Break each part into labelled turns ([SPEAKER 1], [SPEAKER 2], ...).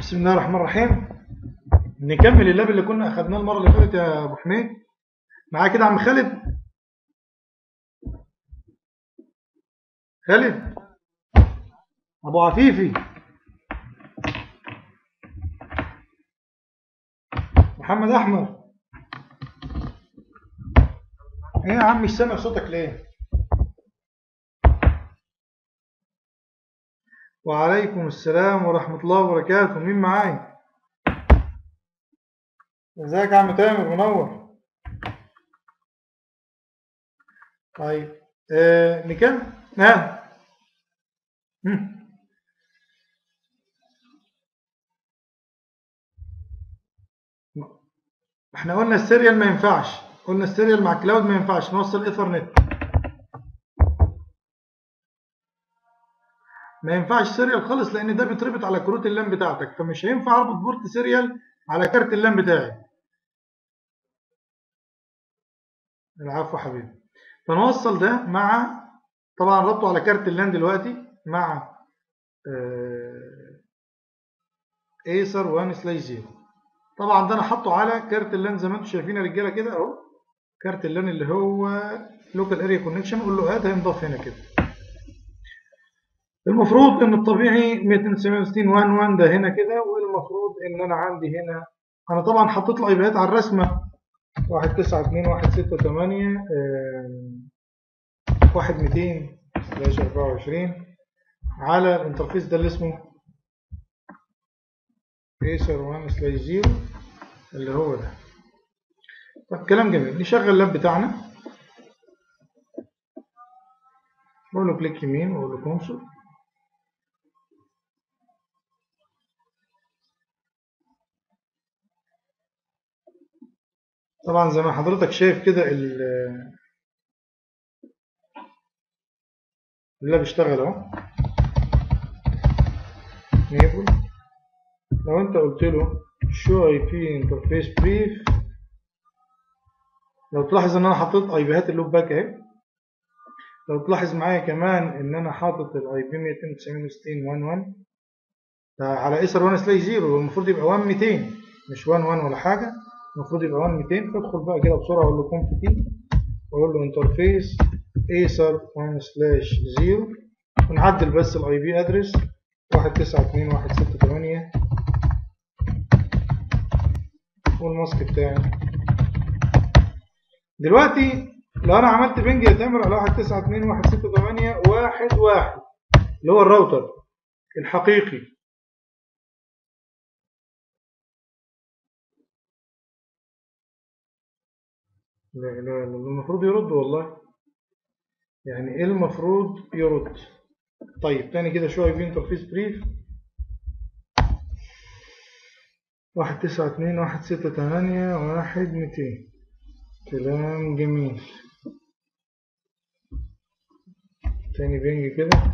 [SPEAKER 1] بسم الله الرحمن الرحيم نكمل اللاب اللي كنا أخذناه المرة اللي فاتت يا أبو حميد معايا كده عم خالد خالد أبو عفيفي محمد أحمد إيه يا عم مش سامع صوتك ليه وعليكم السلام ورحمة الله وبركاته مين معاي ازيك يا عم تامر منور طيب آه نكمل ها هم. احنا قلنا السيريال ما ينفعش قلنا السيريال مع كلاود ما ينفعش نوصل ايثرنت ما ينفعش سيريال خالص لان ده بيتربط على كروت اللام بتاعتك فمش هينفع اربط بورت سيريال على كارت اللام بتاعي العفو حبيبي فنوصل ده مع طبعا ربطه على كارت اللان دلوقتي مع ايسر 1 سلاش 0 طبعا ده انا حاطه على كارت اللان زي ما انتم شايفين يا رجاله كده اهو كارت اللان اللي هو لوكال اريا كونكشن قول له هات هينضاف هنا كده المفروض ان الطبيعي 267 1 1 ده هنا كده والمفروض ان انا عندي هنا انا طبعا حطيت الايبيات على الرسمه 1 9 2 1 6 8 1 200 سلاش 24 على الانترفيس ده اللي اسمه ايسر 1 سلاش 0 اللي هو ده طب كلام جميل نشغل اللاب بتاعنا اقول له كليك يمين واقول له كونسول طبعا زي ما حضرتك شايف كده اللاب اشتغل اهو نيبل لو انت قلت له شو اي بي انترفيس بريف لو تلاحظ ان انا حطيت اي بيهات اللوب باك اهي لو تلاحظ معايا كمان ان انا حاطط الاي بي 269 11 ده على ايسر 1 سلاش 0 المفروض يبقى 1 200 مش 1 1 ولا حاجه المفروض يبقى 1 200 فادخل بقى كده بسرعه اقول له كونف تي واقول له انترفيس ايسر 1 سلاش 0 ونعدل بس الاي بي ادرس 192.168 والماسك بتاعي دلوقتي لو انا عملت بنج يا تامر على 192.168 واحد واحد اللي هو الراوتر الحقيقي لا لا لا المفروض يرد والله يعني ايه المفروض يرد طيب تاني كده شوية في انترفيس بريف واحد تسعة اتنين واحد ستة تمانية واحد ميتين كلام جميل تاني بنج كده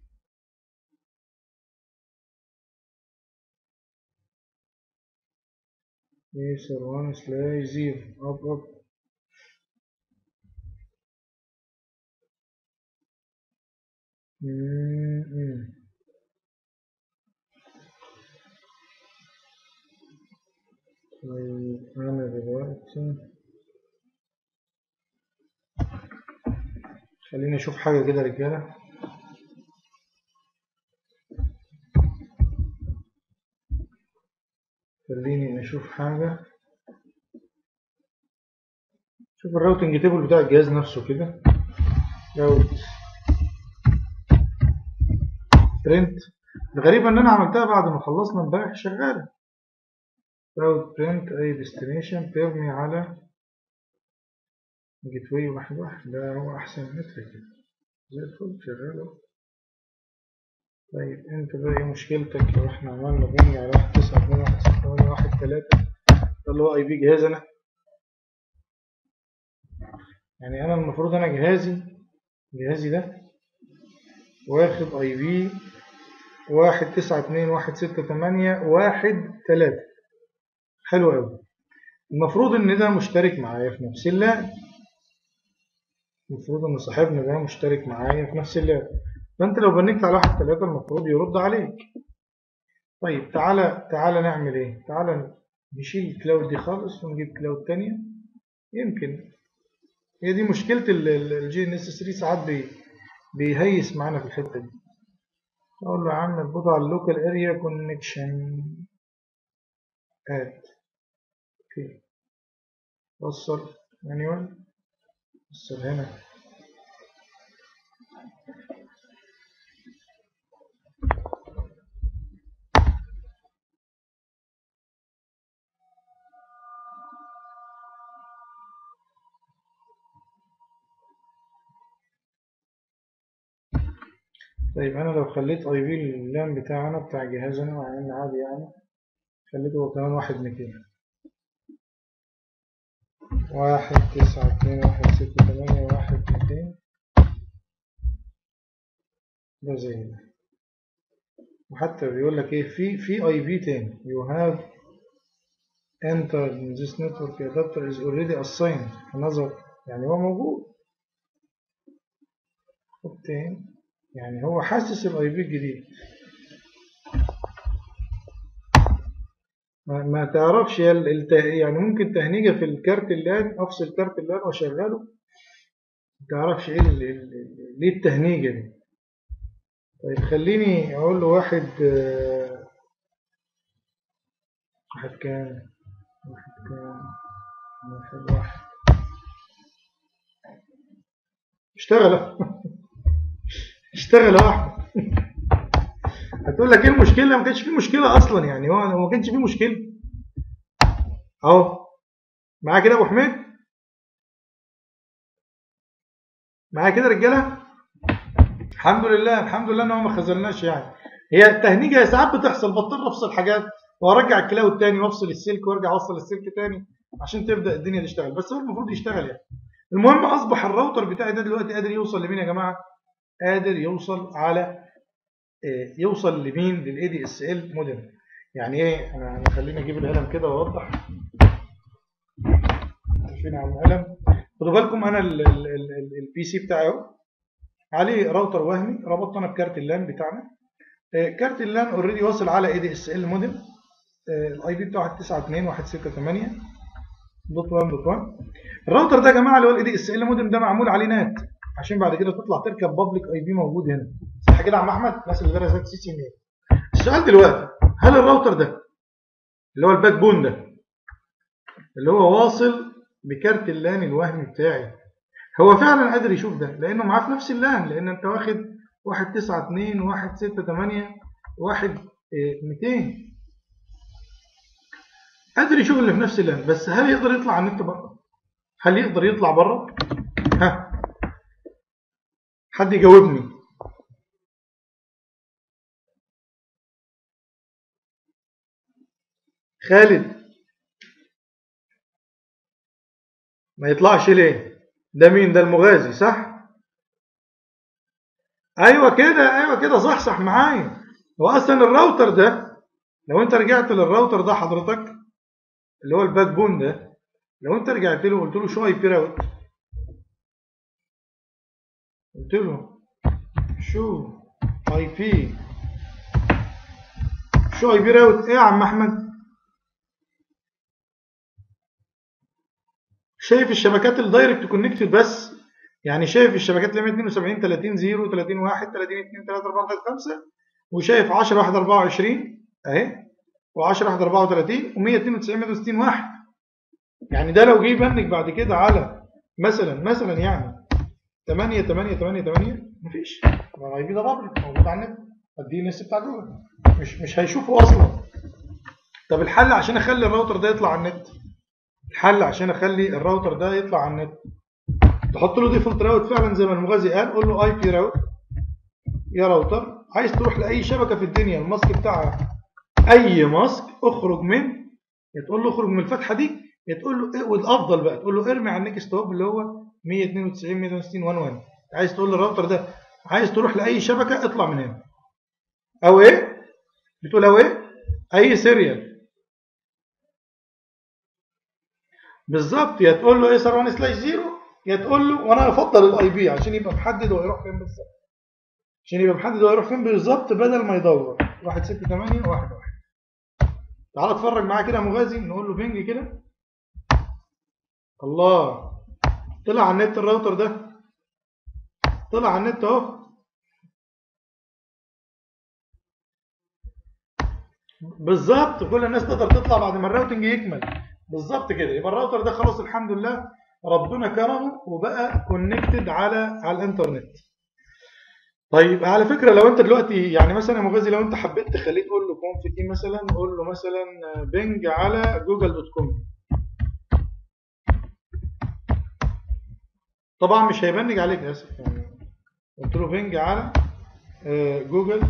[SPEAKER 1] يسر وان سلاش زيرو اب اب طيب أنا دلوقتي خليني أشوف حاجة كده رجالة خليني أشوف حاجة شوف الراوتنج تيبل بتاع الجهاز نفسه كده راوت برنت الغريب ان انا عملتها بعد ما خلصنا امبارح شغاله راوت برنت اي ديستنيشن ترمي على جيت واي واحد واحد ده هو احسن متر كده زي الفل شغاله طيب انت بقى ايه مشكلتك لو احنا عملنا بنج على واحد تسعة اتنين واحد ستة تمانية واحد تلاتة ده اللي هو اي بي جهاز انا يعني انا المفروض انا جهازي جهازي ده واخد اي بي واحد تسعة اتنين واحد ستة تمانية واحد تلاتة حلو اوي المفروض ان ده مشترك معايا في نفس اللاب المفروض ان صاحبنا ده مشترك معايا في نفس اللاب فانت لو بنكت على واحد تلاتة المفروض يرد عليك طيب تعالى تعالى نعمل ايه تعالى نشيل الكلاود دي خالص ونجيب كلاود تانية يمكن هي دي مشكلة الجي ان اس 3 ساعات بي بيهيس معانا في الحتة دي اقول له يا عم اربطه على اللوكال اريا كونكشن اد اوكي وصل مانيوال وصل هنا طيب انا لو خليت اي بي اللام بتاعنا بتاع جهازنا وعملنا عادي يعني خليته هو كمان واحد ميتين واحد تسعة اتنين واحد ستة تمانية واحد ميتين ده زي ده وحتى بيقول لك ايه في في اي بي تاني you have entered in this network adapter is already assigned another يعني هو موجود خد تاني يعني هو حاسس الاي بي الجديد ما, ما تعرفش يعني ممكن تهنيجة في الكارت اللان افصل كارت اللان واشغله ما تعرفش ايه ليه التهنيجة دي طيب خليني اقول له واحد واحد كام واحد كام واحد واحد اشتغل اشتغل واحد هتقول لك ايه المشكله ما كانش في مشكله اصلا يعني هو ما كانش في مشكله اهو معايا كده ابو حميد معايا كده رجاله الحمد لله الحمد لله ان هو ما خذلناش يعني هي التهنيجه ساعات بتحصل بضطر افصل حاجات وارجع الكلاود تاني وافصل السلك وارجع اوصل السلك تاني عشان تبدا الدنيا تشتغل بس هو المفروض يشتغل يعني المهم اصبح الراوتر بتاعي ده دلوقتي قادر يوصل لمين يا جماعه قادر يوصل على يوصل لمين للاي دي اس ال مودم يعني ايه انا خليني اجيب القلم كده واوضح فين على القلم خدوا بالكم انا البي سي بتاعي اهو عليه راوتر وهمي ربطت انا بكارت اللان بتاعنا كارت اللان اوريدي واصل على اي دي اس ال مودم الاي بي بتاعه 92168 دوت 1 دوت 1 الراوتر ده يا جماعه اللي هو الاي دي اس ال مودم ده معمول عليه نات عشان بعد كده تطلع تركب بابليك اي بي موجود هنا صح كده يا عم احمد الناس اللي درست سي سي ان السؤال دلوقتي هل الراوتر ده اللي هو الباك بون ده اللي هو واصل بكارت اللان الوهمي بتاعي هو فعلا قادر يشوف ده لانه معاه في نفس اللان لان انت واخد 192 168 1 200 قادر يشوف اللي في نفس اللان بس هل يقدر يطلع على النت بره هل يقدر يطلع بره ها حد يجاوبني خالد ما يطلعش ليه ده مين ده المغازي صح ايوه كده ايوه كده صح صح معايا هو اصلا الراوتر ده لو انت رجعت للراوتر ده حضرتك اللي هو الباك بون ده لو انت رجعت له قلت له شو اي بي راوت قلت له شو اي بي شو اي بي راوت ايه يا عم احمد شايف الشبكات الدايركت كونكتد بس يعني شايف الشبكات اللي 172 30 0 30 1 30 2 3 4 5 وشايف 10 1 24 اهي و10 1 34 و192 160 واحد يعني ده لو جه يبنك بعد كده على مثلا مثلا يعني 8 8 8 8 مفيش الاي بي ده بابليك موجود على النت الدي ان اس بتاع جوجل مش مش هيشوفه اصلا طب الحل عشان اخلي الراوتر ده يطلع على النت الحل عشان اخلي الراوتر ده يطلع على النت تحط له ديفولت راوت فعلا زي ما المغازي قال قول له اي بي راوت يا راوتر عايز تروح لاي شبكه في الدنيا الماسك بتاعها اي ماسك اخرج من يا تقول له اخرج من الفتحه دي يا تقول له والافضل بقى تقول له ارمي على النكست هوب اللي هو 192 160 11 عايز تقول للراوتر ده عايز تروح لاي شبكه اطلع من هنا او ايه بتقول او ايه اي سيريال بالظبط يا تقول له ايه سر 1 سلاش 0 يا تقول له وانا افضل الاي بي عشان يبقى محدد هو يروح فين بالظبط عشان يبقى محدد هو يروح فين بالظبط بدل ما يدور 1 6 8 1 1 تعال اتفرج معاه كده يا مغازي نقول له بينج كده الله طلع على النت الراوتر ده طلع على النت اهو بالظبط كل الناس تقدر تطلع بعد ما الراوتنج يكمل بالظبط كده يبقى الراوتر ده خلاص الحمد لله ربنا كرمه وبقى كونكتد على على الانترنت طيب على فكره لو انت دلوقتي يعني مثلا يا مغازي لو انت حبيت تخليه تقول له كونف تي مثلا قول له مثلا بينج على جوجل دوت كوم طبعا مش هيبنج عليك اسف يعني قلت له بينج على جوجل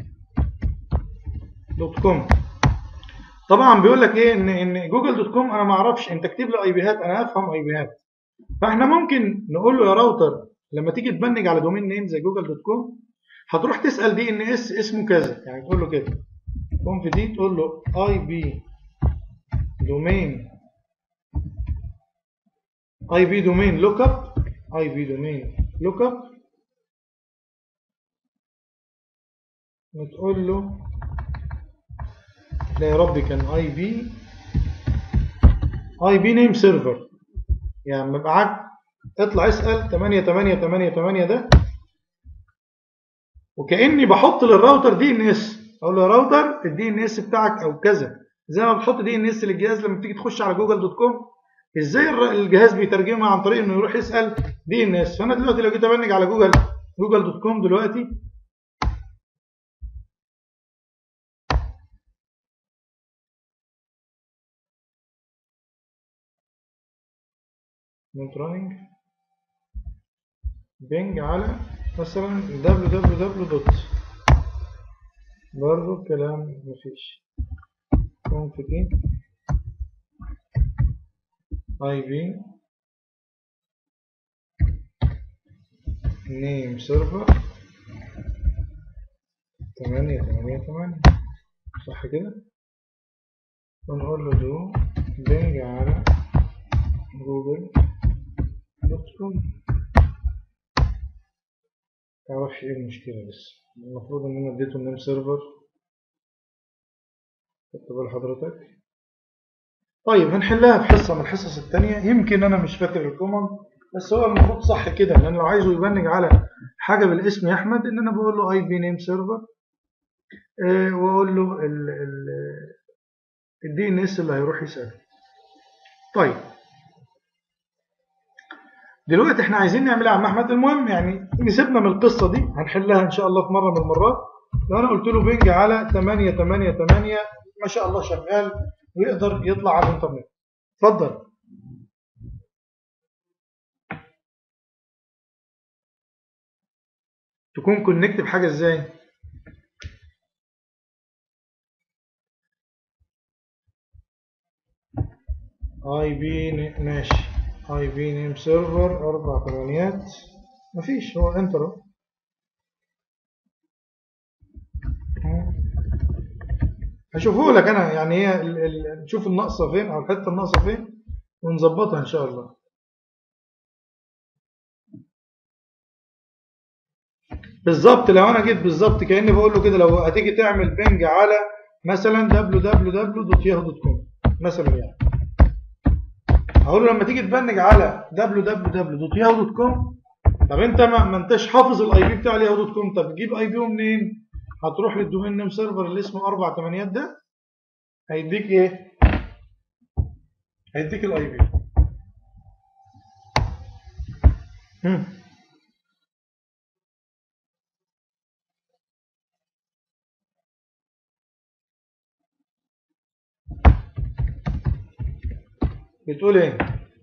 [SPEAKER 1] دوت كوم طبعا بيقول لك ايه ان ان جوجل دوت كوم انا ما اعرفش انت اكتب لي اي بيهات انا افهم اي بيهات فاحنا ممكن نقول له يا راوتر لما تيجي تبنج على دومين نيم زي جوجل دوت كوم هتروح تسال دي ان اس اسمه كذا يعني تقول له كده كونف دي تقول له اي بي دومين اي بي دومين لوك اب اي بي دومين لوك اب وتقول له لا يا ربي كان اي بي اي بي نيم سيرفر يعني مبعت اطلع اسال 8888 ده وكاني بحط للراوتر دي ان اس اقول له يا راوتر الدي ان اس بتاعك او كذا زي ما بتحط دي ان اس للجهاز لما تيجي تخش على جوجل دوت كوم ازاي الجهاز بيترجمها عن طريق انه يروح يسال دي ان اس فانا دلوقتي لو جيت ابنج على جوجل جوجل دوت كوم دلوقتي not running بينج على مثلا www دوت برضه كلام مفيش كونفتين اي بي نيم سيرفر تمانية تمانية تمانية صح كده ونقول له دو بينج على جوجل دوت كوم معرفش ايه المشكلة بس المفروض ان انا اديته النيم سيرفر خدت بال حضرتك طيب هنحلها في حصة من الحصص التانية يمكن انا مش فاكر الكوماند بس هو المفروض صح كده لان لو عايزه يبنج على حاجة بالاسم يا احمد ان انا بقول له اي بي نيم سيرفر واقول له الدي ان اس اللي هيروح يسأل طيب دلوقتي احنا عايزين نعملها يا عم احمد المهم يعني نسيبنا من القصه دي هنحلها ان شاء الله في مره من المرات لو انا قلت له بينج على 8 8 8 ما شاء الله شغال ويقدر يطلع على الانترنت اتفضل تكون كونكت بحاجه ازاي اي بي ماشي اي بي نيم سيرفر اربع ثمانيات مفيش هو انتر هشوفه لك انا يعني هي نشوف الناقصه فين او الحته الناقصه فين ونظبطها ان شاء الله بالظبط لو انا جيت بالظبط كاني بقول له كده لو هتيجي تعمل بنج على مثلا www.yahoo.com مثلا يعني هقول له لما تيجي تبنج على www.yahoo.com طب انت ما, ما انتش حافظ الاي بي بتاع الياهو دوت كوم طب تجيب اي بي منين هتروح للدومين نيم سيرفر اللي اسمه اربع ثمانيات ده هيديك ايه هيديك الاي بي بتقول ايه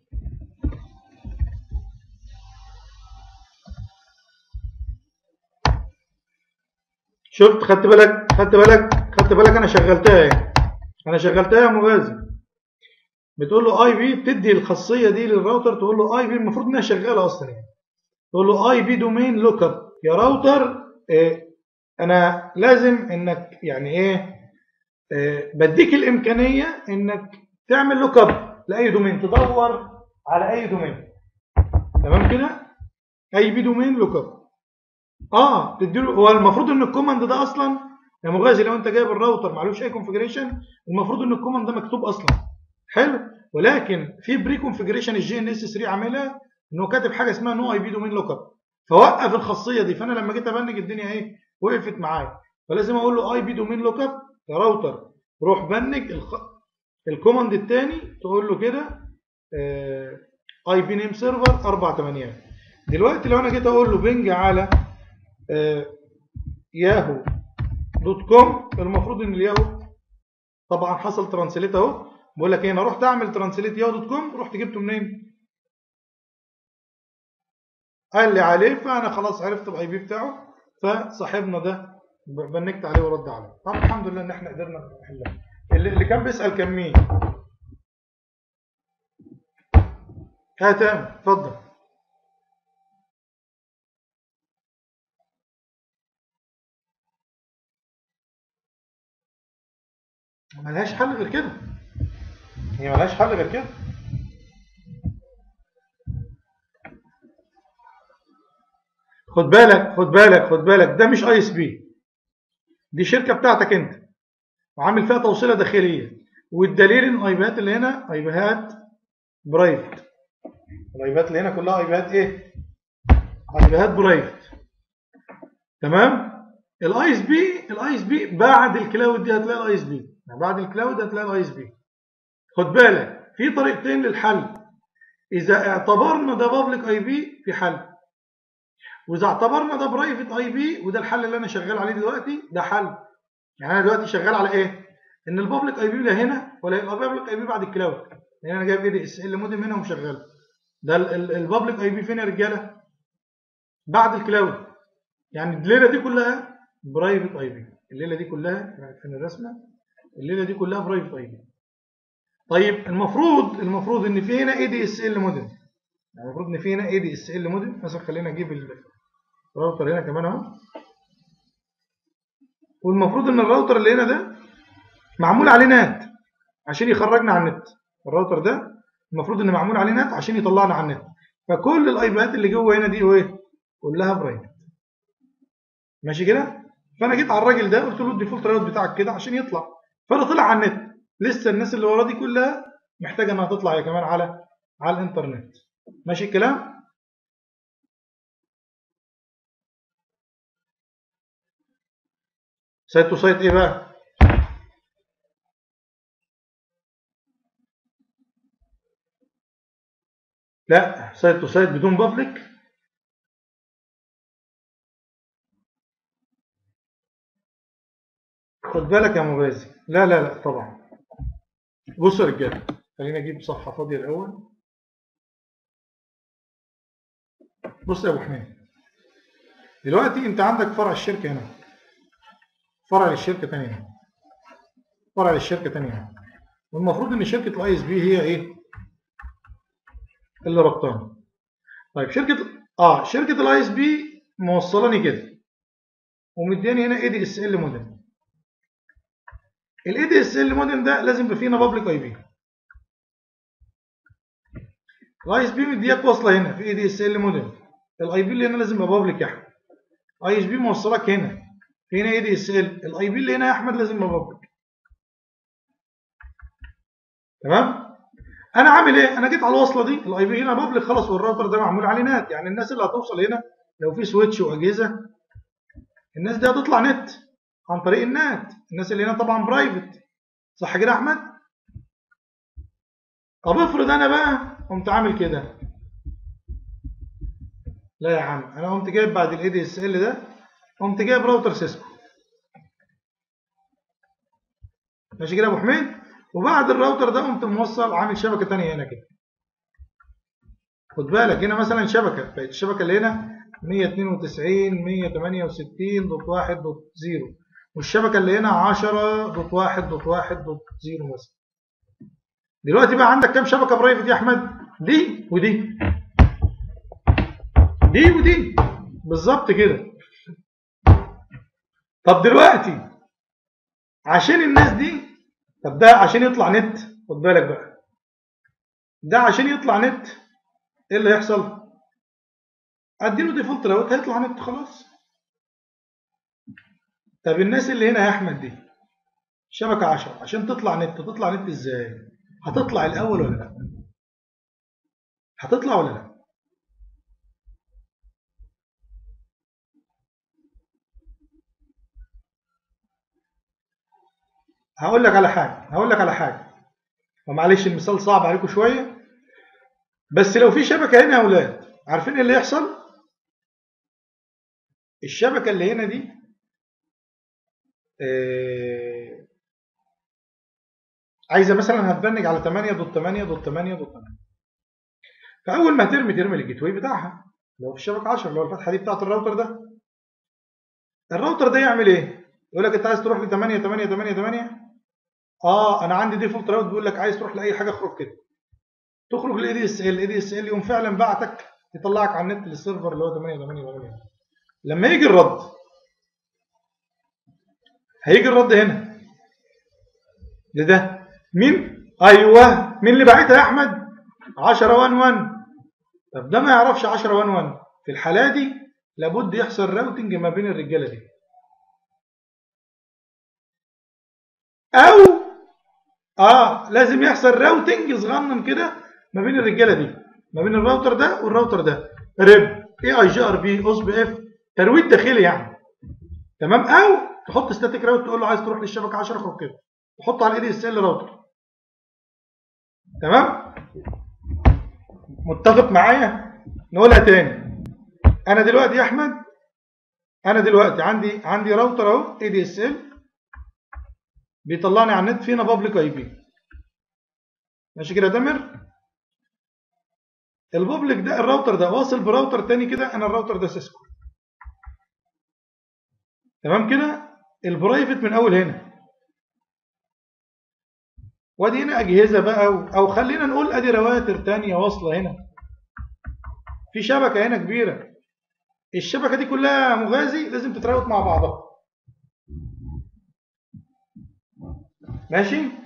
[SPEAKER 1] شفت خدت بالك خدت بالك خدت بالك انا شغلتها ايه انا شغلتها يا مغازي بتقول له اي بي بتدي الخاصيه دي للراوتر تقول له اي بي المفروض انها شغاله اصلا يعني تقول له اي بي دومين لوك اب يا راوتر إيه انا لازم انك يعني ايه, إيه بديك الامكانيه انك تعمل لوك اب لاي دومين تدور على اي دومين تمام كده اي بي دومين لوك اب اه تديله هو المفروض ان الكوماند ده اصلا يا مغازي لو انت جايب الراوتر معلوش اي كونفجريشن المفروض ان الكوماند ده مكتوب اصلا حلو ولكن في بري كونفجريشن الجي ان اس 3 عاملها انه كاتب حاجه اسمها نو اي بي دومين لوك اب فوقف الخاصيه دي فانا لما جيت ابنج الدنيا ايه وقفت معايا فلازم اقول له اي بي دومين لوك اب يا راوتر روح بنج الخ... الكوماند الثاني تقول له كده اي بي نيم سيرفر 4 8 دلوقتي لو انا جيت اقول له بنج على آه ياهو دوت كوم المفروض ان الياهو طبعا حصل ترانسليت اهو بقول لك ايه انا رحت اعمل ترانسليت ياهو دوت كوم رحت جبته منين قال لي عليه فانا خلاص عرفت الاي بي بتاعه فصاحبنا ده بنكت عليه ورد عليه طب الحمد لله ان احنا قدرنا نحلها اللي, اللي كان بيسال كان مين ها تمام اتفضل ملهاش حل غير كده هي ملهاش حل غير كده خد بالك خد بالك خد بالك ده مش اي اس بي دي شركه بتاعتك انت وعامل فيها توصيله داخليه والدليل ان الايبات اللي هنا ايبات برايفت الايبات اللي هنا كلها ايبات ايه ايبات برايفت تمام الاي اس بي الاي اس بي بعد الكلاود دي هتلاقي الاي اس بي بعد الكلاود هتلاقي الاي اس بي خد بالك في طريقتين للحل اذا اعتبرنا ده بابليك اي بي في حل واذا اعتبرنا ده برايفت اي بي وده الحل اللي انا شغال عليه دلوقتي ده حل يعني انا دلوقتي شغال على ايه ان البابليك اي بي لا هنا ولا يبقى بابليك اي بي بعد الكلاود يعني انا جايب اي دي اس ال مودم هنا ومشغله ده البابليك اي بي فين يا رجاله بعد الكلاود يعني الليله دي كلها برايفت اي بي الليله دي كلها فين الرسمه الليله دي كلها برايفت اي بي طيب المفروض المفروض ان في هنا اي دي اس ال مودم يعني المفروض ان في هنا اي دي اس ال مودم مثلا خلينا اجيب الراوتر هنا كمان اهو والمفروض ان الراوتر اللي هنا ده معمول عليه نات عشان يخرجنا على النت الراوتر ده المفروض ان معمول عليه نات عشان يطلعنا على النت فكل الايبات اللي جوه هنا دي ايه كلها برايفت ماشي كده فانا جيت على الراجل ده قلت له الديفولت راوت بتاعك كده عشان يطلع فانا طلع على النت لسه الناس اللي ورا دي كلها محتاجه انها تطلع هي كمان على على الانترنت ماشي الكلام سايت تو سايت ايه بقى لا سايت تو سايت بدون بابليك خد بالك يا مغازي لا لا لا طبعا بصوا يا رجاله خلينا اجيب صفحه فاضيه الاول بص يا ابو حميد دلوقتي انت عندك فرع الشركه هنا فرع للشركه تاني هنا فرع للشركه تاني هنا والمفروض ان شركه الاي اس بي هي ايه اللي ربطاني طيب شركه اه شركه الاي اس بي موصلاني كده ومدياني هنا اي دي اس ال مودم الاي دي اس ال مودم ده لازم يبقى فيه هنا بابليك اي بي الاي اس بي مدياك واصله هنا في اي دي اس ال مودم الاي بي اللي هنا لازم يبقى بابليك يا احمد اي اس بي موصلك هنا في هنا اي دي اس ال الاي بي اللي هنا يا احمد لازم يبقى بابليك تمام انا عامل ايه انا جيت على الوصله دي الاي بي هنا بابليك خلاص والراوتر ده معمول عليه نت يعني الناس اللي هتوصل هنا لو في سويتش واجهزه الناس دي هتطلع نت عن طريق النت الناس اللي هنا طبعا برايفت صح كده يا احمد طب افرض انا بقى قمت عامل كده لا يا عم انا قمت جايب بعد الاي دي اس ال ده قمت جايب راوتر سيسكو ماشي كده يا ابو حميد وبعد الراوتر ده قمت موصل عامل شبكه ثانيه هنا كده خد بالك هنا مثلا شبكه بقت الشبكه اللي هنا 192 168.1.0 والشبكه اللي هنا 10.1.1.0 مثلا دلوقتي بقى عندك كام شبكه برايفت يا احمد دي ودي دي ودي بالظبط كده طب دلوقتي عشان الناس دي طب ده عشان يطلع نت خد بالك بقى ده عشان يطلع نت ايه اللي هيحصل اديله ديفولت راوت هيطلع نت خلاص طب الناس اللي هنا يا احمد دي شبكه 10 عشان تطلع نت تطلع نت ازاي هتطلع الاول ولا لا هتطلع ولا لا هقول لك على حاجه هقول لك على حاجه ومعلش المثال صعب عليكم شويه بس لو في شبكه هنا يا اولاد عارفين ايه اللي يحصل الشبكه اللي هنا دي آه، عايزه مثلا هتبنج على 8 دوت 8 دوت 8 دوت 8 فاول ما ترمي ترمي الجيت واي بتاعها لو في الشبكه 10 اللي هو الفتحه دي بتاعت الراوتر ده الراوتر ده يعمل ايه يقول لك انت عايز تروح ل 8 8 8 8 اه انا عندي ديفولت راوت بيقول لك عايز تروح لاي حاجه اخرج كده تخرج لاي دي اس ال اي دي اس ال يقوم فعلا بعتك يطلعك على النت للسيرفر اللي هو 8 8 8 لما يجي الرد هيجي الرد هنا لده مين ايوه مين اللي باعتها يا احمد 10 1 1 طب ده ما يعرفش 10 1 1 في الحاله دي لابد يحصل راوتنج ما بين الرجاله دي او اه لازم يحصل راوتنج صغنن كده ما بين الرجاله دي ما بين الراوتر ده والراوتر ده ريب اي اي جي ار بي اوس بي اف ترويج داخلي يعني تمام او تحط ستاتيك راوت تقول له عايز تروح للشبكه 10 اخرج كده تحط على الاي دي اس ال راوتر تمام متفق معايا نقولها تاني انا دلوقتي يا احمد انا دلوقتي عندي عندي راوتر اهو اي دي اس ال بيطلعني على النت فينا بابليك اي بي ماشي كده يا تامر البابليك ده الراوتر ده واصل براوتر تاني كده انا الراوتر ده سيسكو تمام كده البرايفت من اول هنا وادي هنا اجهزه بقى و... او خلينا نقول ادي رواتر تانية واصله هنا في شبكه هنا كبيره الشبكه دي كلها مغازي لازم تتراوت مع بعضها ماشي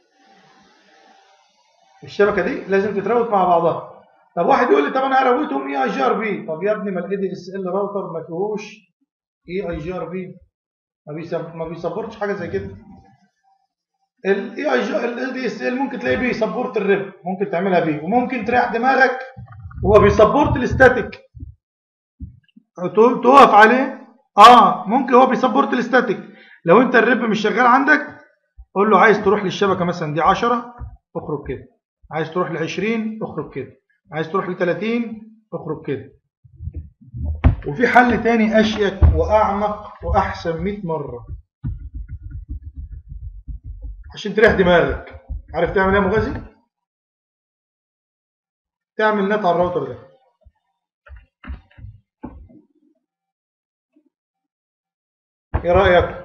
[SPEAKER 1] الشبكه دي لازم تتراوت مع بعضها طب واحد يقول لي طب انا هروتهم اي اي جي ار بي طب يا ابني ما الاي دي اس ال راوتر ما فيهوش اي اي جي ار بي ما بيسب... ما بيسبورتش حاجه زي كده الاي اي جي ال دي اس ال ممكن تلاقيه بيسبورت الريب ممكن تعملها بيه وممكن تريح دماغك هو بيسبورت الاستاتيك تقف عليه اه ممكن هو بيسبورت الاستاتيك لو انت الريب مش شغال عندك قول له عايز تروح للشبكه مثلا دي 10 اخرج كده عايز تروح ل 20 اخرج كده عايز تروح ل 30 اخرج كده وفي حل تاني اشيك واعمق واحسن 100 مره عشان تريح دماغك عارف تعمل ايه يا مغازي تعمل نت على الراوتر ده ايه رايك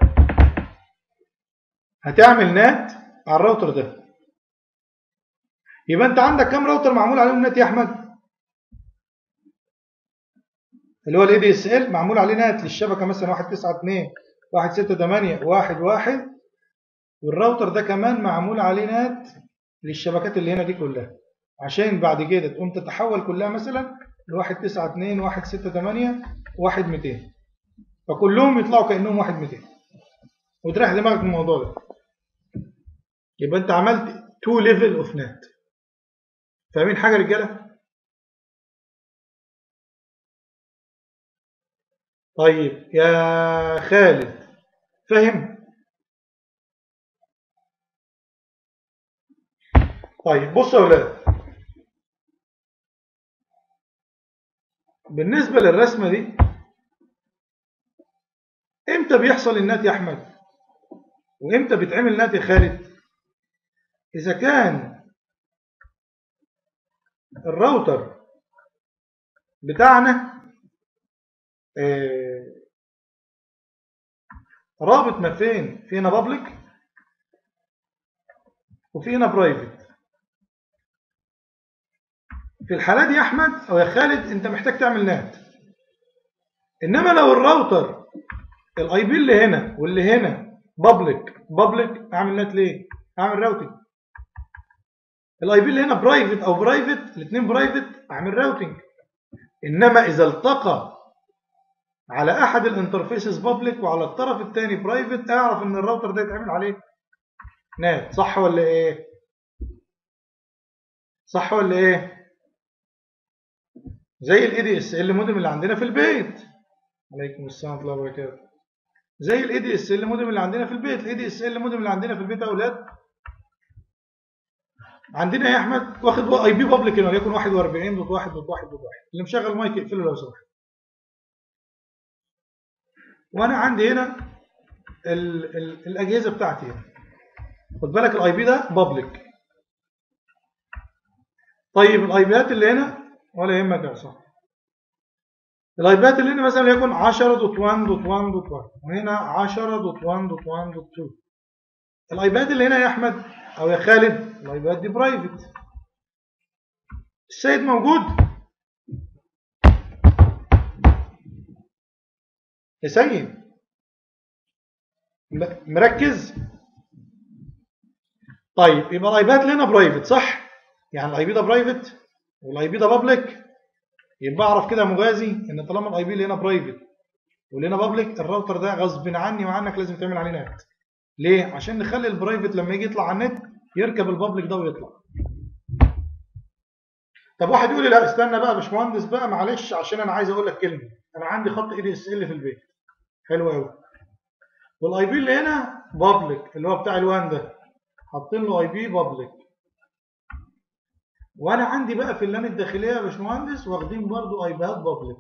[SPEAKER 1] هتعمل نت على الراوتر ده يبقى انت عندك كام راوتر معمول عليهم نت يا احمد اللي هو الاي دي اس ال معمول عليه نت للشبكه مثلا 192 168 11 والراوتر ده كمان معمول عليه نت للشبكات اللي هنا دي كلها عشان بعد كده تقوم تتحول كلها مثلا ل 192 168 1200 فكلهم يطلعوا كانهم 1200 وتريح دماغك من الموضوع ده يبقى انت عملت تو ليفل اوف نت فاهمين حاجه يا رجاله طيب يا خالد فاهم طيب بصوا يا اولاد بالنسبه للرسمه دي امتى بيحصل النات يا احمد وامتى بيتعمل نات يا خالد اذا كان الراوتر بتاعنا آه رابط ما فين فينا بابليك وفينا برايفت في الحالة دي يا احمد او يا خالد انت محتاج تعمل نات انما لو الراوتر الاي بي اللي هنا واللي هنا بابليك بابليك اعمل نات ليه اعمل راوتنج الاي بي اللي هنا برايفت او برايفت الاثنين برايفت اعمل راوتنج انما اذا التقى على احد الانترفيسز بابليك وعلى الطرف الثاني برايفت اعرف ان الراوتر ده يتعمل عليه نات صح ولا ايه صح ولا ايه زي الاي دي اس ال مودم اللي عندنا في البيت عليكم السلام ورحمه الله وبركاته زي الاي دي اس ال مودم اللي عندنا في البيت الاي دي اس ال مودم اللي عندنا في البيت يا اولاد عندنا يا احمد واخد اي بي بابليك هنا وليكن 41.1.1.1 اللي مشغل مايك اقفله لو سمحت وانا عندي هنا ال ال الاجهزه بتاعتي هنا خد بالك الاي بي ده بابليك طيب الايبيات اللي هنا ولا يهمك يا صاحبي الايباد اللي هنا مثلا ليكن 10.1.1.1 وهنا 10.1.1.2 الايباد اللي هنا يا احمد او يا خالد الايباد دي برايفت السيد موجود يا سيد مركز طيب يبقى الايباد اللي هنا برايفت صح يعني الاي بي ده برايفت والاي بي ده بابليك يبقى اعرف كده مغازي ان طالما الاي بي اللي هنا برايفت واللي هنا بابليك الراوتر ده غصب عني وعنك لازم تعمل عليه نت ليه عشان نخلي البرايفت لما يجي يطلع على النت يركب البابليك ده ويطلع طب واحد يقول لي لا استنى بقى يا باشمهندس بقى معلش عشان انا عايز اقول لك كلمه انا عندي خط اي دي اس ال في البيت حلو قوي والاي بي اللي هنا بابليك اللي هو بتاع الوان ده حاطين له اي بي بابليك وانا عندي بقى في اللان الداخليه يا باشمهندس واخدين برضو ايباد بابليك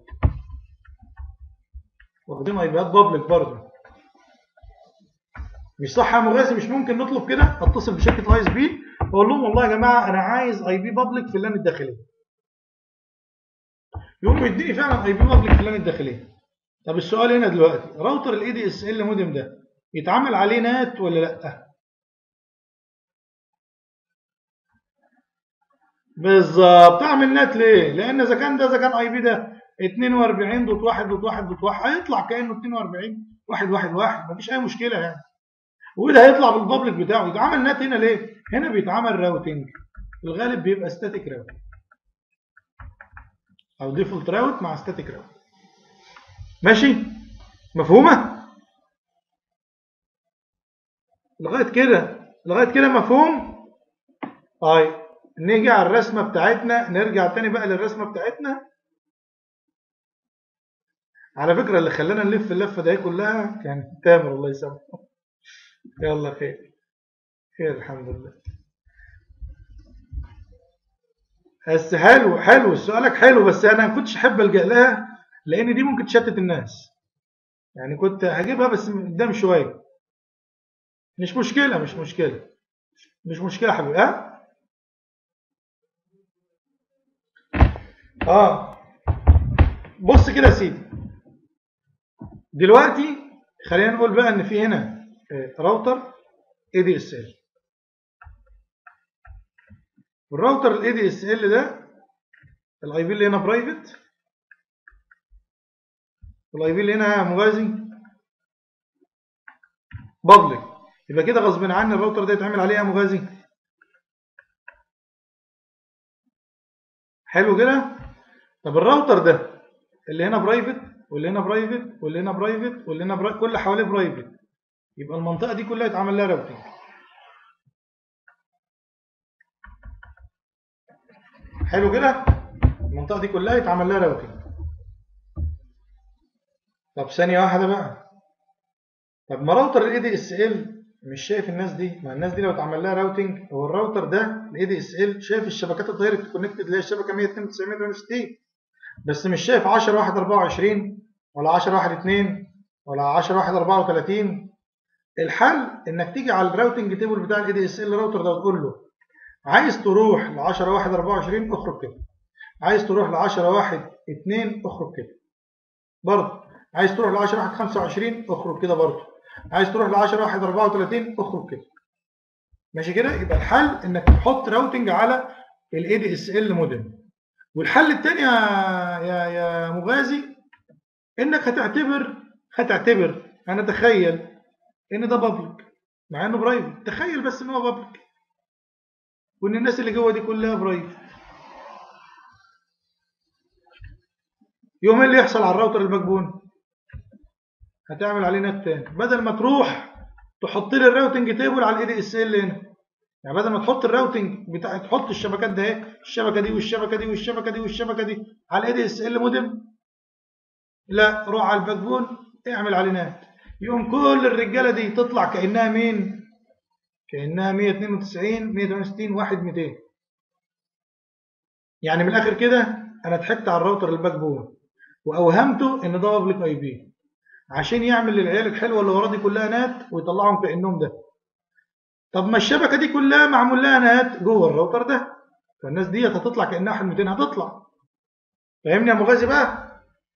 [SPEAKER 1] واخدين ايباد بابليك برضو مش صح يا مغازي مش ممكن نطلب كده اتصل بشركه اي اس بي واقول لهم والله يا جماعه انا عايز اي بي بابليك في اللان الداخليه يقوم يديني فعلا اي بي بابليك في اللان الداخليه طب السؤال هنا دلوقتي راوتر الاي دي اس ال مودم ده يتعمل عليه نات ولا لا بالظبط اعمل نت ليه لان اذا كان ده اذا كان اي بي ده 42.1.1.1 هيطلع كانه 42 1 1 1 مفيش اي مشكله يعني وده هيطلع بالبابليك بتاعه يتعمل نت هنا ليه هنا بيتعمل راوتنج في الغالب بيبقى ستاتيك راوت او ديفولت راوت مع ستاتيك راوت ماشي مفهومه لغايه كده لغايه كده مفهوم طيب نيجي على الرسمة بتاعتنا نرجع تاني بقى للرسمة بتاعتنا على فكرة اللي خلانا نلف اللفة دي كلها كان تامر الله يسامحه يلا خير خير الحمد لله بس حلو حلو سؤالك حلو بس انا ما كنتش احب الجا لها لان دي ممكن تشتت الناس يعني كنت هجيبها بس من قدام شويه مش مشكله مش مشكله مش مشكله حبيبي ها اه بص كده يا سيدي دلوقتي خلينا نقول بقى ان في هنا راوتر اي دي اس ال والراوتر الاي دي اس ال ده الاي بي اللي هنا برايفت والاي بي اللي هنا موازي بابليك يبقى كده غصب عني الراوتر ده يتعمل عليه موازي حلو كده طب الراوتر ده اللي هنا برايفت واللي هنا برايفت واللي هنا برايفت واللي هنا برايفت كل حواليه برايفت يبقى المنطقه دي كلها يتعمل لها راوتنج حلو كده المنطقه دي كلها يتعمل لها راوتنج طب ثانيه واحده بقى طب ما راوتر الاي دي اس ال مش شايف الناس دي ما الناس دي لو اتعمل لها راوتنج هو الراوتر ده الاي دي اس ال شايف الشبكات الدايركت كونكتد اللي هي الشبكه 192 بس مش شايف 10 1 24 ولا 10 1 2 ولا 10 1 34 الحل انك تيجي على الراوتنج تيبل بتاع الاي دي اس ال راوتر ده وتقول له عايز تروح ل 10 1 24 اخرج كده عايز تروح ل 10 1 2 اخرج كده برضه عايز تروح ل 10 1 25 اخرج كده برضه عايز تروح ل 10 1 34 اخرج كده ماشي كده يبقى الحل انك تحط راوتنج على الاي دي اس ال مودم والحل الثاني يا يا يا مغازي انك هتعتبر هتعتبر انا اتخيل ان ده بابليك مع انه برايفت تخيل بس ان هو بابليك وان الناس اللي جوه دي كلها برايفت يوم اللي يحصل على الراوتر المجبون هتعمل عليه نت تاني بدل ما تروح تحط لي الراوتنج تيبل على الاي دي اس ال هنا يعني بدل ما تحط الراوتنج بتاع تحط الشبكات ده اهي الشبكه دي والشبكه دي والشبكه دي والشبكه دي على الاي دي اس ال مودم لا روح على الباك بون اعمل عليه نت يقوم كل الرجاله دي تطلع كانها مين كانها 192 168 واحد 200 يعني من الاخر كده انا ضحكت على الراوتر الباك بون واوهمته ان ده بابليك اي بي عشان يعمل للعيال الحلوه اللي وراه دي كلها نات ويطلعهم كانهم ده طب ما الشبكه دي كلها معمول لها نات جوه الراوتر ده فالناس ديت هتطلع كانها 1 200 هتطلع فاهمني يا مغازي بقى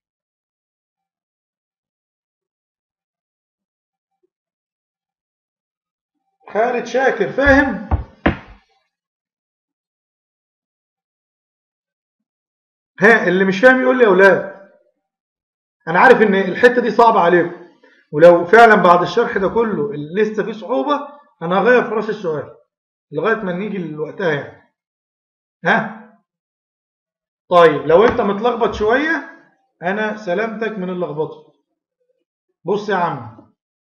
[SPEAKER 1] خالد شاكر فاهم ها اللي مش فاهم يقول لي يا اولاد انا عارف ان الحته دي صعبه عليكم ولو فعلا بعد الشرح ده كله لسه فيه صعوبه انا هغير في راس السؤال لغايه ما نيجي لوقتها يعني ها طيب لو انت متلخبط شويه انا سلامتك من اللخبطه بص يا عم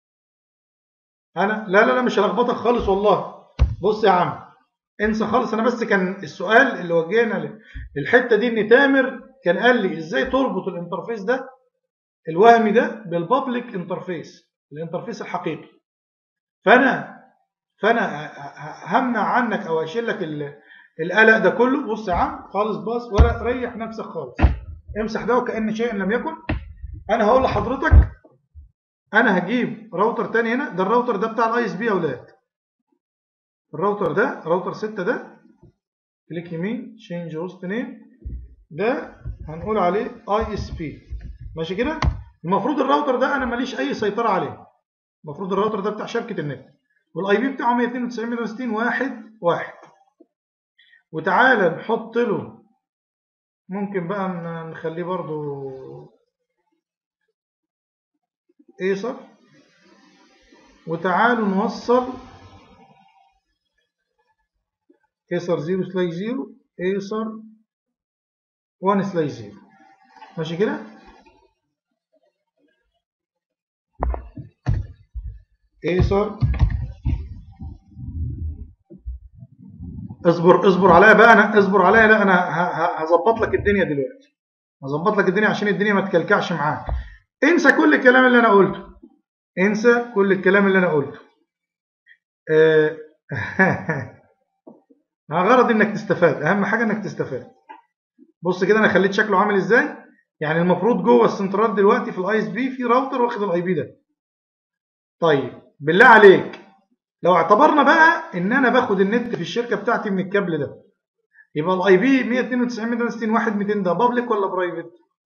[SPEAKER 1] انا لا لا لا مش هلخبطك خالص والله بص يا عم انسى خالص انا بس كان السؤال اللي وجهنا للحته دي ان تامر كان قال لي ازاي تربط الانترفيس ده الوهمي ده بالبابليك انترفيس الانترفيس الحقيقي فانا فانا همنع عنك او اشيل لك القلق ده كله بص يا عم خالص باص ولا ريح نفسك خالص امسح ده وكأن شيء لم يكن انا هقول لحضرتك انا هجيب راوتر تاني هنا ده الراوتر ده بتاع الاي اس بي يا اولاد الراوتر ده راوتر 6 ده كليك يمين تشينج هوست نيم ده هنقول عليه اي اس بي ماشي كده المفروض الراوتر ده انا ماليش اي سيطره عليه المفروض الراوتر ده بتاع شبكه النت والاي بي بتاعه 192 واحد واحد وتعالى نحط له ممكن بقى نخليه برضو ايسر وتعالوا نوصل ايسر 0 سلاش 0 ايسر 1 سلاش 0 ماشي كده ايسر اصبر اصبر عليا بقى انا اصبر عليا لا انا هظبط لك الدنيا دلوقتي هظبط لك الدنيا عشان الدنيا ما تكلكعش معاك انسى كل الكلام اللي انا قلته انسى كل الكلام اللي انا قلته أه غرض انك تستفاد اهم حاجه انك تستفاد بص كده انا خليت شكله عامل ازاي يعني المفروض جوه السنترال دلوقتي في الاي اس بي في راوتر واخد الاي بي ده طيب بالله عليك لو اعتبرنا بقى ان انا باخد النت في الشركه بتاعتي من الكابل ده يبقى الاي بي 192 160 1 200 ده بابليك ولا برايفت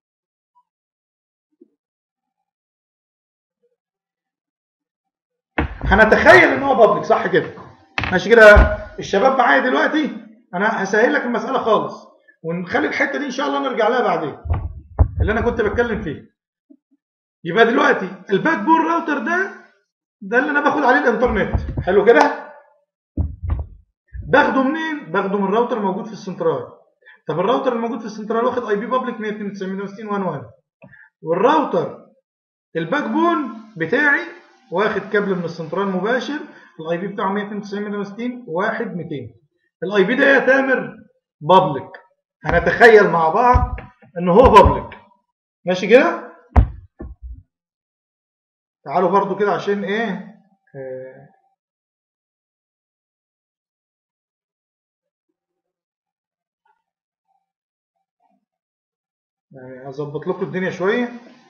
[SPEAKER 1] هنتخيل ان هو بابليك صح كده ماشي كده الشباب معايا دلوقتي انا هسهل لك المساله خالص ونخلي الحته دي ان شاء الله نرجع لها بعدين اللي انا كنت بتكلم فيه يبقى دلوقتي الباك بور راوتر ده ده اللي انا باخد عليه الانترنت حلو كده باخده منين باخده من راوتر موجود في السنترال طب الراوتر الموجود في السنترال واخد اي بي بابليك 192 والراوتر الباك بون بتاعي واخد كابل من السنترال مباشر الاي بي بتاعه 192 160 1 200 الاي بي ده يا تامر بابليك هنتخيل مع بعض ان هو بابليك ماشي كده تعالوا برضو كده عشان ايه آه يعني اظبط لكم الدنيا شويه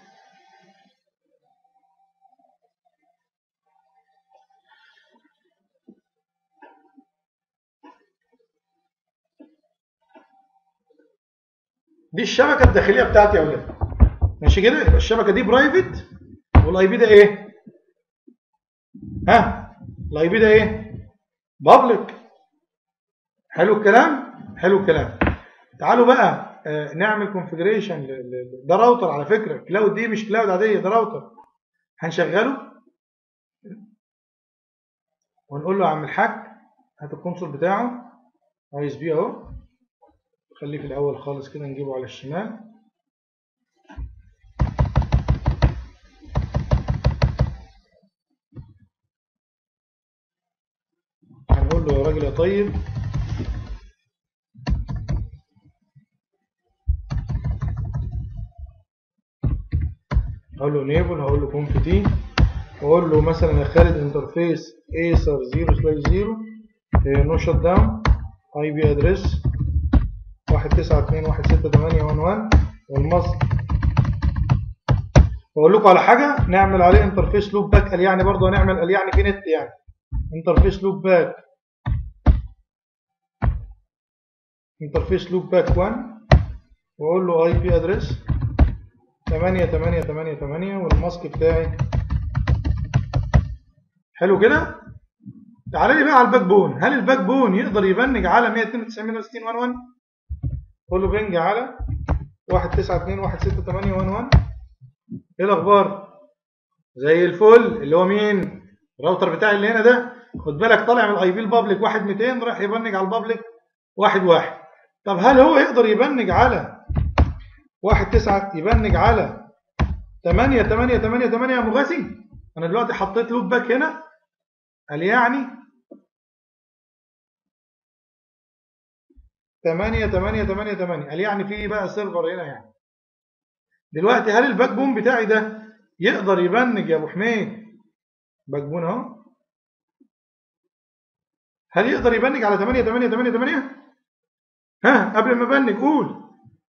[SPEAKER 1] دي الشبكه الداخليه بتاعتي يا اولاد ماشي كده يبقى الشبكه دي برايفت والاي بي ده ايه ها الاي بي ده ايه بابليك حلو الكلام حلو الكلام تعالوا بقى آه نعمل كونفيجريشن ده راوتر على فكره كلاود دي مش كلاود عاديه ده راوتر هنشغله ونقول له يا عم الحاج هات الكونسول بتاعه اي اس بي اهو خليه في الاول خالص كده نجيبه على الشمال له يا راجل يا طيب هقول له enable هقول له conf t واقول له مثلا يا خالد انترفيس ايسر 0 سلاش 0 نو شت داون اي بي ادريس 192.168.11 والمصدر واقول لكم على حاجه نعمل عليه انترفيس لوب باك قال يعني برضه هنعمل قال يعني في نت يعني انترفيس لوب باك انترفيس لوب باك 1 واقول له اي بي ادريس 8888 والماسك بتاعي حلو كده تعالى لي بقى على الباك بون هل الباك بون يقدر يبنج على 192.168.11 قول له بنج على 192.168.11 ايه الاخبار زي الفل اللي هو مين الراوتر بتاعي اللي هنا ده خد بالك طالع من الاي بي البابليك 1 200 راح يبنج على البابليك 1 1 طب هل هو يقدر يبنج على 1 9 يبنج على 8 8 8 8 يا مغازي انا دلوقتي حطيت لوب باك هنا قال يعني 8 8 8 8 قال يعني في بقى سيرفر هنا يعني دلوقتي هل الباك بون بتاعي ده يقدر يبنج يا ابو حميد باك بون اهو هل يقدر يبنج على 8 8 8 8 ها قبل ما ابنج قول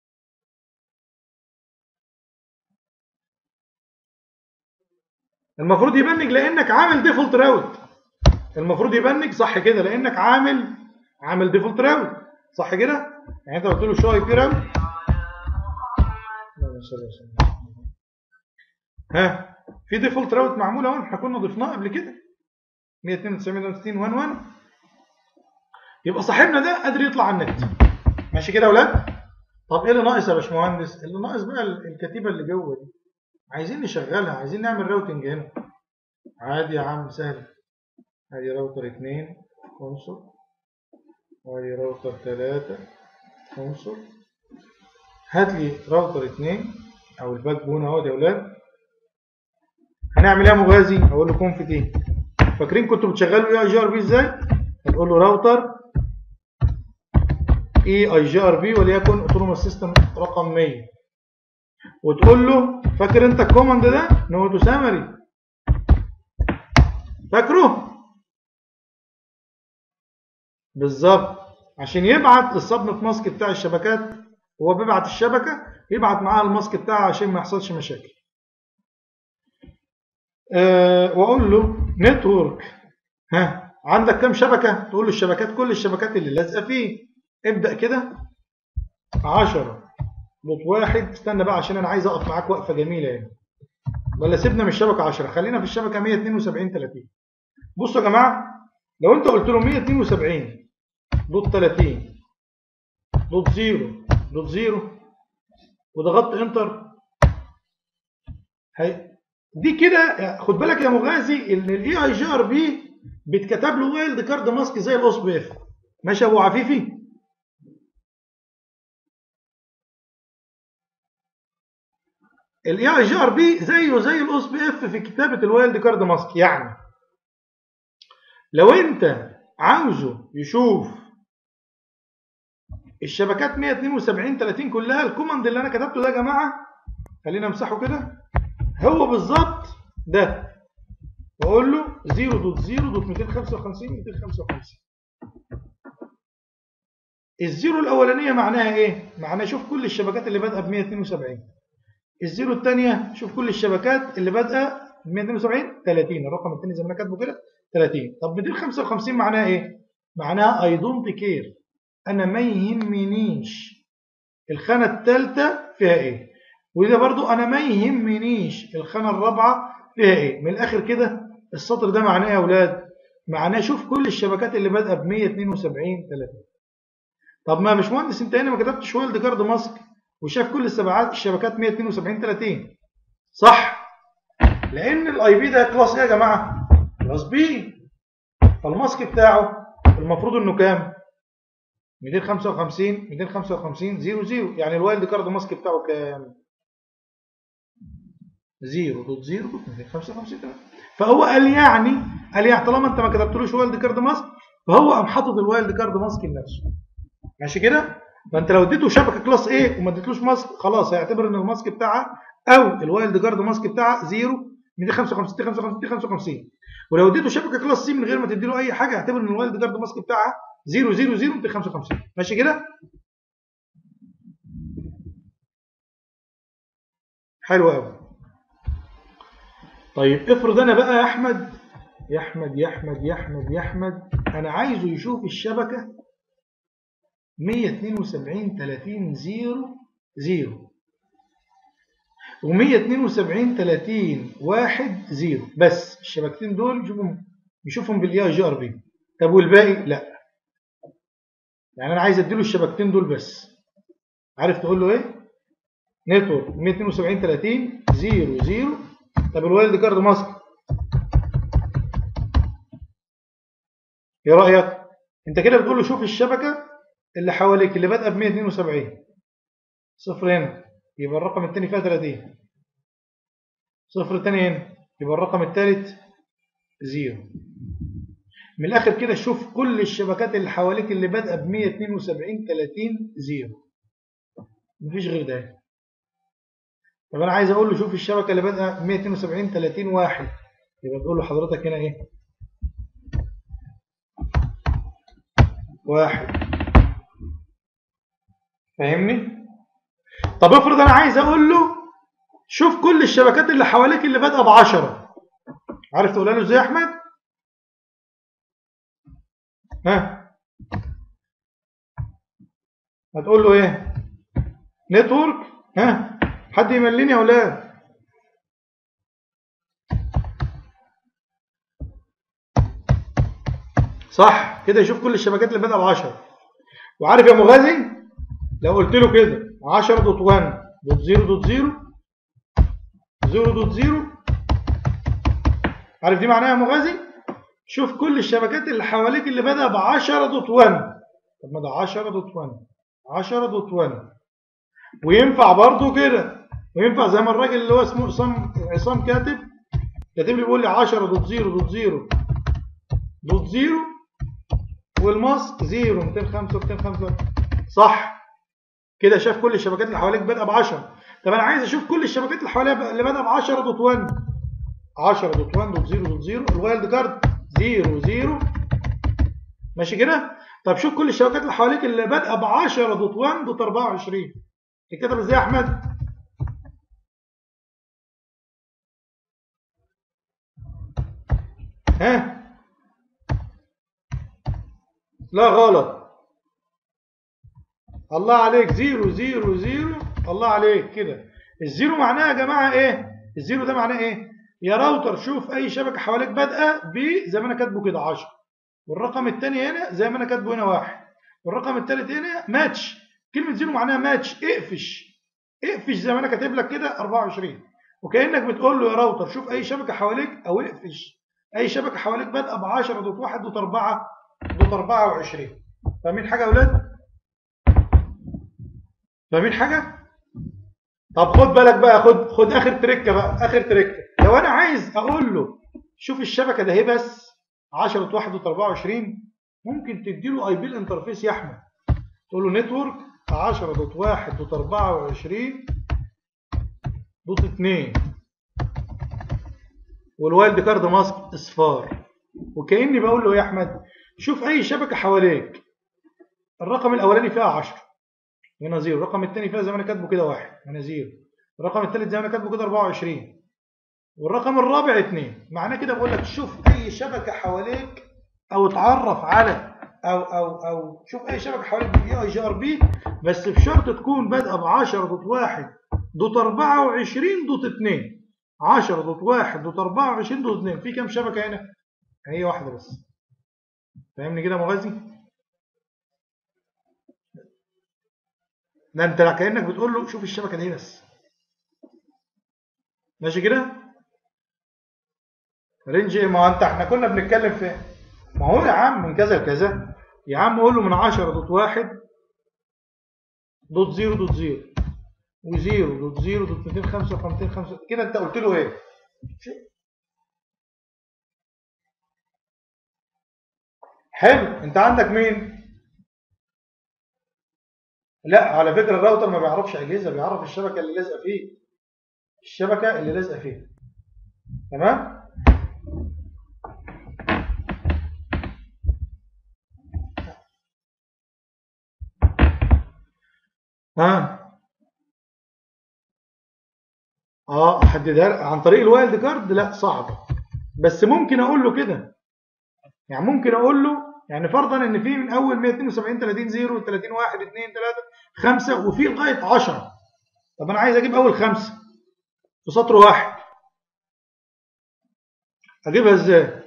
[SPEAKER 1] المفروض يبنج لانك عامل ديفولت راوت المفروض يبنج صح كده لانك عامل عامل ديفولت راوت صح كده يعني انت قلت له شو اي بي راوت ها في ديفولت راوت معمول اهو احنا كنا ضفناه قبل كده 192.168.11 يبقى صاحبنا ده قادر يطلع على النت ماشي كده يا اولاد طب ايه اللي ناقص يا باشمهندس اللي ناقص بقى الكتيبه اللي جوه دي عايزين نشغلها عايزين نعمل راوتنج هنا عادي يا عم سهل ادي راوتر 2 عنصر وادي راوتر 3 عنصر هات لي راوتر 2 او الباك بون اهو يا اولاد هنعمل ايه يا مغازي اقول له كونف تي فاكرين كنتوا بتشغلوا اي اي جي ار بي ازاي هتقول له راوتر اي اي جي ار بي وليكن اوتونوموس سيستم رقم 100 وتقول له فاكر انت الكوماند ده نو تو سامري فاكره بالظبط عشان يبعت السبنت ماسك بتاع الشبكات هو بيبعت الشبكه يبعت معاها الماسك بتاعها عشان ما يحصلش مشاكل أه واقول له نتورك ها عندك كام شبكه تقول له الشبكات كل الشبكات اللي لازقه فيه ابدا كده 10 لوت واحد استنى بقى عشان انا عايز اقف معاك وقفه جميله هنا ولا سيبنا من الشبكه 10 خلينا في الشبكه 172 30 بصوا يا جماعه لو انت قلت له 172 دوت 30 دوت 0 دوت 0 وضغطت انتر هي دي كده خد بالك يا مغازي ان الاي اي جي ار بي بيتكتب له وايلد كارد ماسك زي الاوس بي اف ماشي يا ابو عفيفي الاي اي جي ار بي زيه زي الاوس بي اف في كتابه الوايلد كارد ماسك يعني لو انت عاوزه يشوف الشبكات 172 30 كلها الكوماند اللي انا كتبته ده يا جماعه خلينا امسحه كده هو بالظبط ده واقول له 0.0.255 255 الزيرو الاولانيه معناها ايه معناها شوف كل الشبكات اللي بادئه ب 172 الزيرو الثانيه شوف كل الشبكات اللي بادئه ب 172 30 الرقم الثاني زي ما انا كاتبه كده 30 طب 255 معناها ايه معناها اي دونت كير انا ما يهمنيش الخانه الثالثه فيها ايه وده برضو انا ما يهمنيش الخانه الرابعه فيها ايه من الاخر كده السطر ده معناه يا اولاد معناه شوف كل الشبكات اللي بادئه ب 172 30 طب ما يا باشمهندس انت هنا ما كتبتش وايلد كارد ماسك وشاف كل السبعات الشبكات 172 30 صح لان الاي بي ده كلاس ايه يا جماعه كلاس بي فالماسك بتاعه المفروض انه كام 255 255 0 0 يعني الوايلد كارد ماسك بتاعه كام 0.0 255 فهو قال يعني قال يعني طالما انت ما كتبتلوش وايلد كارد ماسك فهو قام حاطط الوايلد كارد ماسك لنفسه ماشي كده فانت لو اديته شبكه كلاس A وما اديتلوش ماسك خلاص هيعتبر ان الماسك بتاعها او الوايلد كارد ماسك بتاعها 0 255 55 55 ولو اديته شبكه كلاس سي من غير ما تديله اي حاجه هيعتبر ان الوايلد كارد ماسك بتاعها 0 0 0 255 ماشي كده حلو قوي طيب افرض انا بقى يا احمد يا احمد يا احمد يا احمد يا احمد انا عايزه يشوف الشبكه 172 30 0 0 و172 30 1 0 بس الشبكتين دول يشوفهم يشوفهم بالاي جي ار بي طب والباقي لا يعني انا عايز اديله الشبكتين دول بس عارف تقول له ايه نتورك 172 30 0 0 طب الوايلد كارد ماسك ايه رايك انت كده بتقول له شوف الشبكه اللي حواليك اللي بادئه ب 172 صفر هنا يبقى الرقم الثاني فيها 30 صفر الثاني هنا يبقى الرقم الثالث زيرو من الاخر كده شوف كل الشبكات اللي حواليك اللي بادئه ب 172 30 زيرو مفيش غير ده طب انا عايز اقول له شوف الشبكه اللي بادئه ب 172 30 واحد يبقى تقول له حضرتك هنا ايه واحد فاهمني طب افرض انا عايز اقول له شوف كل الشبكات اللي حواليك اللي بادئه ب 10 عارف تقولها له ازاي يا احمد ها هتقول له ايه نتورك ها حد يمليني يا اولاد صح كده يشوف كل الشبكات اللي بادئه ب 10 وعارف يا مغازي لو قلت له كده 10 دوت 1 دوت 0 دوت 0 0 دوت 0 عارف دي معناها يا مغازي شوف كل الشبكات اللي حواليك اللي بدأ ب 10 دوت 1 طب ما ده 10 دوت 1 10 دوت 1 وينفع برضو كده وينفع زي ما الراجل اللي هو اسمه عصام عصام كاتب كاتب لي بيقول لي 10 دوت 0 دوت 0 دوت 0 والماسك 0 205 205 صح كده شاف كل الشبكات اللي حواليك بادئه ب 10 طب انا عايز اشوف كل الشبكات اللي حواليا اللي بادئه ب 10 دوت 1 10 دوت 1 دوت 0 دوت 0 الوايلد كارد 0 0 ماشي كده طب شوف كل الشبكات اللي حواليك اللي بادئه ب 10 دوت 1 دوت 24 تتكتب ازاي يا احمد ها لا غلط الله عليك زيرو زيرو زيرو الله عليك كده الزيرو معناها يا جماعة ايه الزيرو ده معناه ايه يا راوتر شوف اي شبكة حواليك بادئة ب زي ما انا كاتبه كده 10 والرقم الثاني هنا زي ما انا كاتبه هنا واحد والرقم الثالث هنا ماتش كلمة زيرو معناها ماتش اقفش اقفش زي ما انا كاتب لك كده 24 وكأنك بتقول له يا راوتر شوف اي شبكة حواليك او اقفش اي شبكة حواليك بادئة ب 10 دوت 1 دوت 4 دوت 24 فاهمين حاجة يا اولاد فاهمين حاجة طب خد بالك بقى خد خد اخر تريكه بقى اخر تريكه لو انا عايز اقول له شوف الشبكه ده اهي بس 10 1 دوت 24 ممكن تديله اي بي الانترفيس يا احمد تقول له نتورك 10 دوت 1 دوت 24 دوت 2 والوايلد كارد ماسك اصفار وكاني بقول له يا احمد شوف اي شبكه حواليك الرقم الاولاني فيها 10 هنا زيرو الرقم الثاني فيها زي ما انا كاتبه كده واحد هنا زيرو الرقم الثالث زي ما انا كاتبه كده 24 والرقم الرابع 2 معناه كده بقول لك شوف اي شبكه حواليك او اتعرف على او او او شوف اي شبكه حواليك بالاي اي جي ار بي بس بشرط تكون بادئه ب 10 دوت 1 دوت 24 دوت 2 10 دوت 1 دوت 24 دوت 2 في كام شبكه هنا؟ هي واحده بس فاهمني كده يا مغازي؟ ده انت كانك بتقول له شوف الشبكه دي بس ماشي كده رينج ايه ما انت احنا كنا بنتكلم في ما هو يا عم من كذا لكذا يا عم قول له من 10 دوت 1 دوت 0 دوت 0 و0 دوت 0 دوت 255 كده انت قلت له ايه حلو انت عندك مين لا على فكرة الراوتر ما بيعرفش اجهزة بيعرف الشبكة اللي لازقة فيه الشبكة اللي لازقة فيه تمام ها اه احددها عن طريق الوايلد كارد لا صعب بس ممكن اقول له كده يعني ممكن اقول له يعني فرضا ان في من اول 172 30 0 30 1 2 3 5 وفي لغايه 10 طب انا عايز اجيب اول خمسه في سطر واحد اجيبها ازاي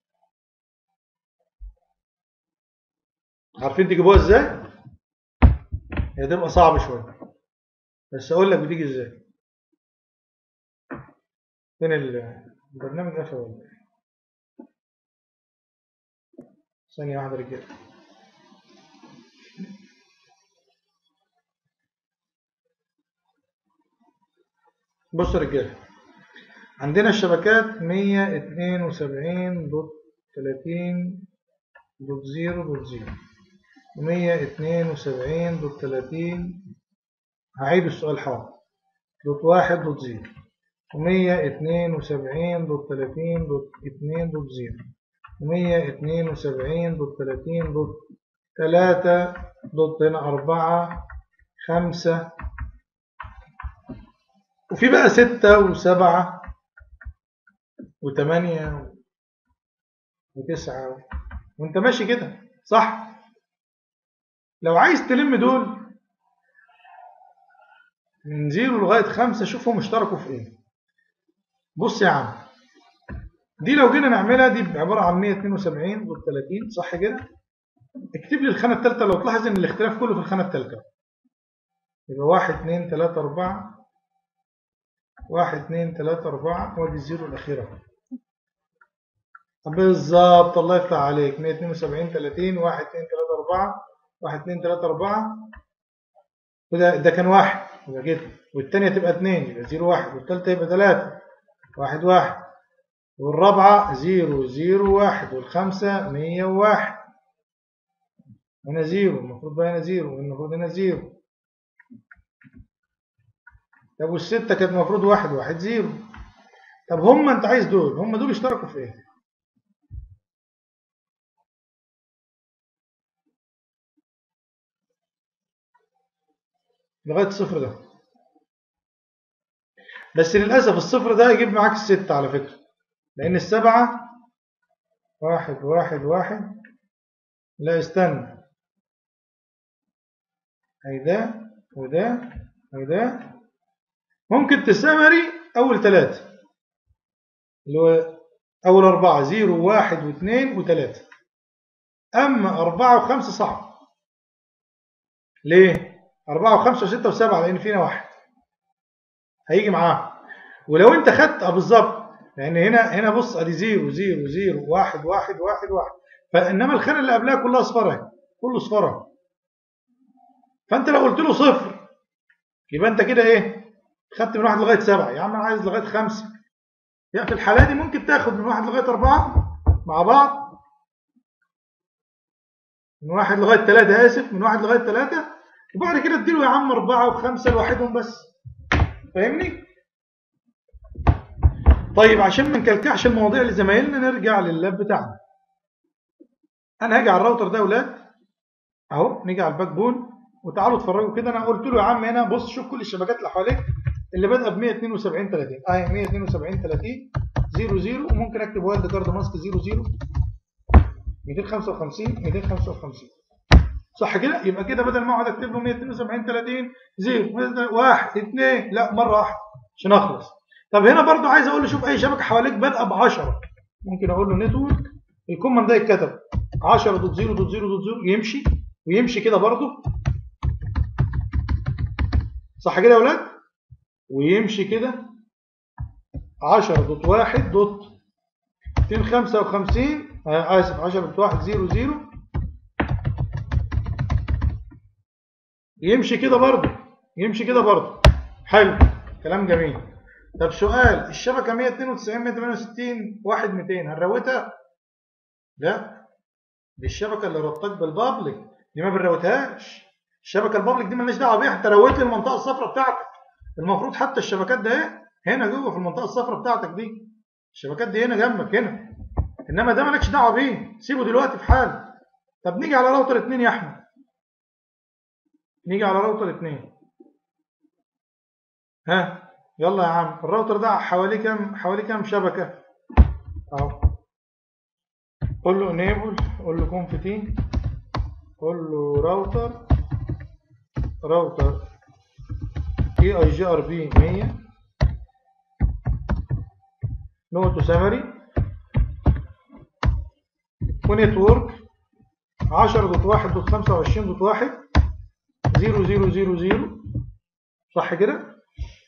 [SPEAKER 1] عارفين تجيبوها ازاي هي تبقى صعبه شويه بس اقول لك بتيجي ازاي فين البرنامج قفل ولا ايه ثانية واحدة رجالة بص يا رجالة عندنا الشبكات 172 دوت 30 دوت 0 دوت 0 172 دوت 30 هعيد السؤال حاضر دوت 1 دوت 0 172 دوت 30 دوت 2 دوت 0 172 دوت 30 دوت 3 دوت هنا 4 5 وفي بقى 6 و7 و8 و9 وانت ماشي كده صح لو عايز تلم دول من 0 لغايه 5 شوفهم اشتركوا في ايه بص يا عم دي لو جينا نعملها دي عبارة عن 172 دوت 30 صح كده اكتب لي الخانة الثالثة لو تلاحظ ان الاختلاف كله في الخانة الثالثة يبقى 1 2 3 4 1 2 3 4 وادي الزيرو الأخيرة بالظبط الله يفتح عليك 172 30 1 2 3 4 1 2 3 4 وده ده كان واحد يبقى كده والثانية تبقى 2 يبقى 0 1 والثالثة يبقى 3 1 1 والرابعة زيرو زيرو واحد والخمسة مية وواحد هنا زيرو المفروض بقى هنا زيرو والمفروض هنا زيرو طب والستة كانت المفروض واحد واحد زيرو طب هم انت عايز دول هم دول اشتركوا في ايه لغاية الصفر ده بس للأسف الصفر ده يجيب معاك الستة على فكرة لأن السبعة واحد واحد واحد لا استنى هيدا وده وده ممكن تسمري أول ثلاثة اللي هو أول أربعة زيرو واحد واثنين وثلاثة أما أربعة وخمسة صعب ليه؟ أربعة وخمسة وستة وسبعة لأن فينا واحد هيجي معاه ولو أنت خدت بالظبط لان هنا هنا بص ادي 0 0 0 1 1 1 1 فانما الخانه اللي قبلها كلها اصفرها كله اصفرها فانت لو قلت له صفر يبقى انت كده ايه خدت من واحد لغايه سبعه يا عم انا عايز لغايه خمسه يعني في الحاله دي ممكن تاخد من واحد لغايه اربعه مع بعض من واحد لغايه ثلاثه اسف من واحد لغايه ثلاثه وبعد كده اديله يا عم اربعه وخمسه لوحدهم بس فاهمني؟ طيب عشان ما نكلكعش المواضيع لزمايلنا نرجع لللاب بتاعنا انا هاجي على الراوتر ده يا اولاد اهو نيجي على الباك بون وتعالوا اتفرجوا كده انا قلت له يا عم هنا بص شوف كل الشبكات اللي حواليك اللي بادئه ب 172 30 اهي 172 30 00 وممكن اكتب وايلد كارد ماسك 00 255 255 صح كده يبقى كده بدل ما اقعد اكتب له 172 30 0 1 2 لا مره واحده عشان اخلص طب هنا برضو عايز اقول له شوف اي شبكه حواليك بادئه ب 10 ممكن اقول له نتورك الكوماند ده يتكتب 10 دوت 0 دوت 0 دوت 0 يمشي ويمشي كده برضو صح كده يا اولاد ويمشي كده 10 دوت 1 دوت 255 آه اسف 10 دوت 1 0 0 يمشي كده برضو يمشي كده برضو حلو كلام جميل طب سؤال الشبكة 192 168 1 200 هنروتها؟ لا دي الشبكه اللي ربطك بالبابليك دي ما بنروتهاش الشبكه البابليك دي مالناش دعوه بيها انت رويت لي المنطقه الصفراء بتاعتك المفروض حتى الشبكات ده اهي هنا جوه في المنطقه الصفراء بتاعتك دي الشبكات دي هنا جنبك هنا انما ده مالكش دعوه بيه سيبه دلوقتي في حاله طب نيجي على راوتر 2 يا احمد نيجي على راوتر 2 ها يلا يا عم الراوتر ده حواليه كام حواليه كام شبكه اهو قول له انيبل قول له كونفتين قول له راوتر راوتر اي اي جي ار بي 100 نوت سمري ونتورك 10.1.25.1 0000 صح كده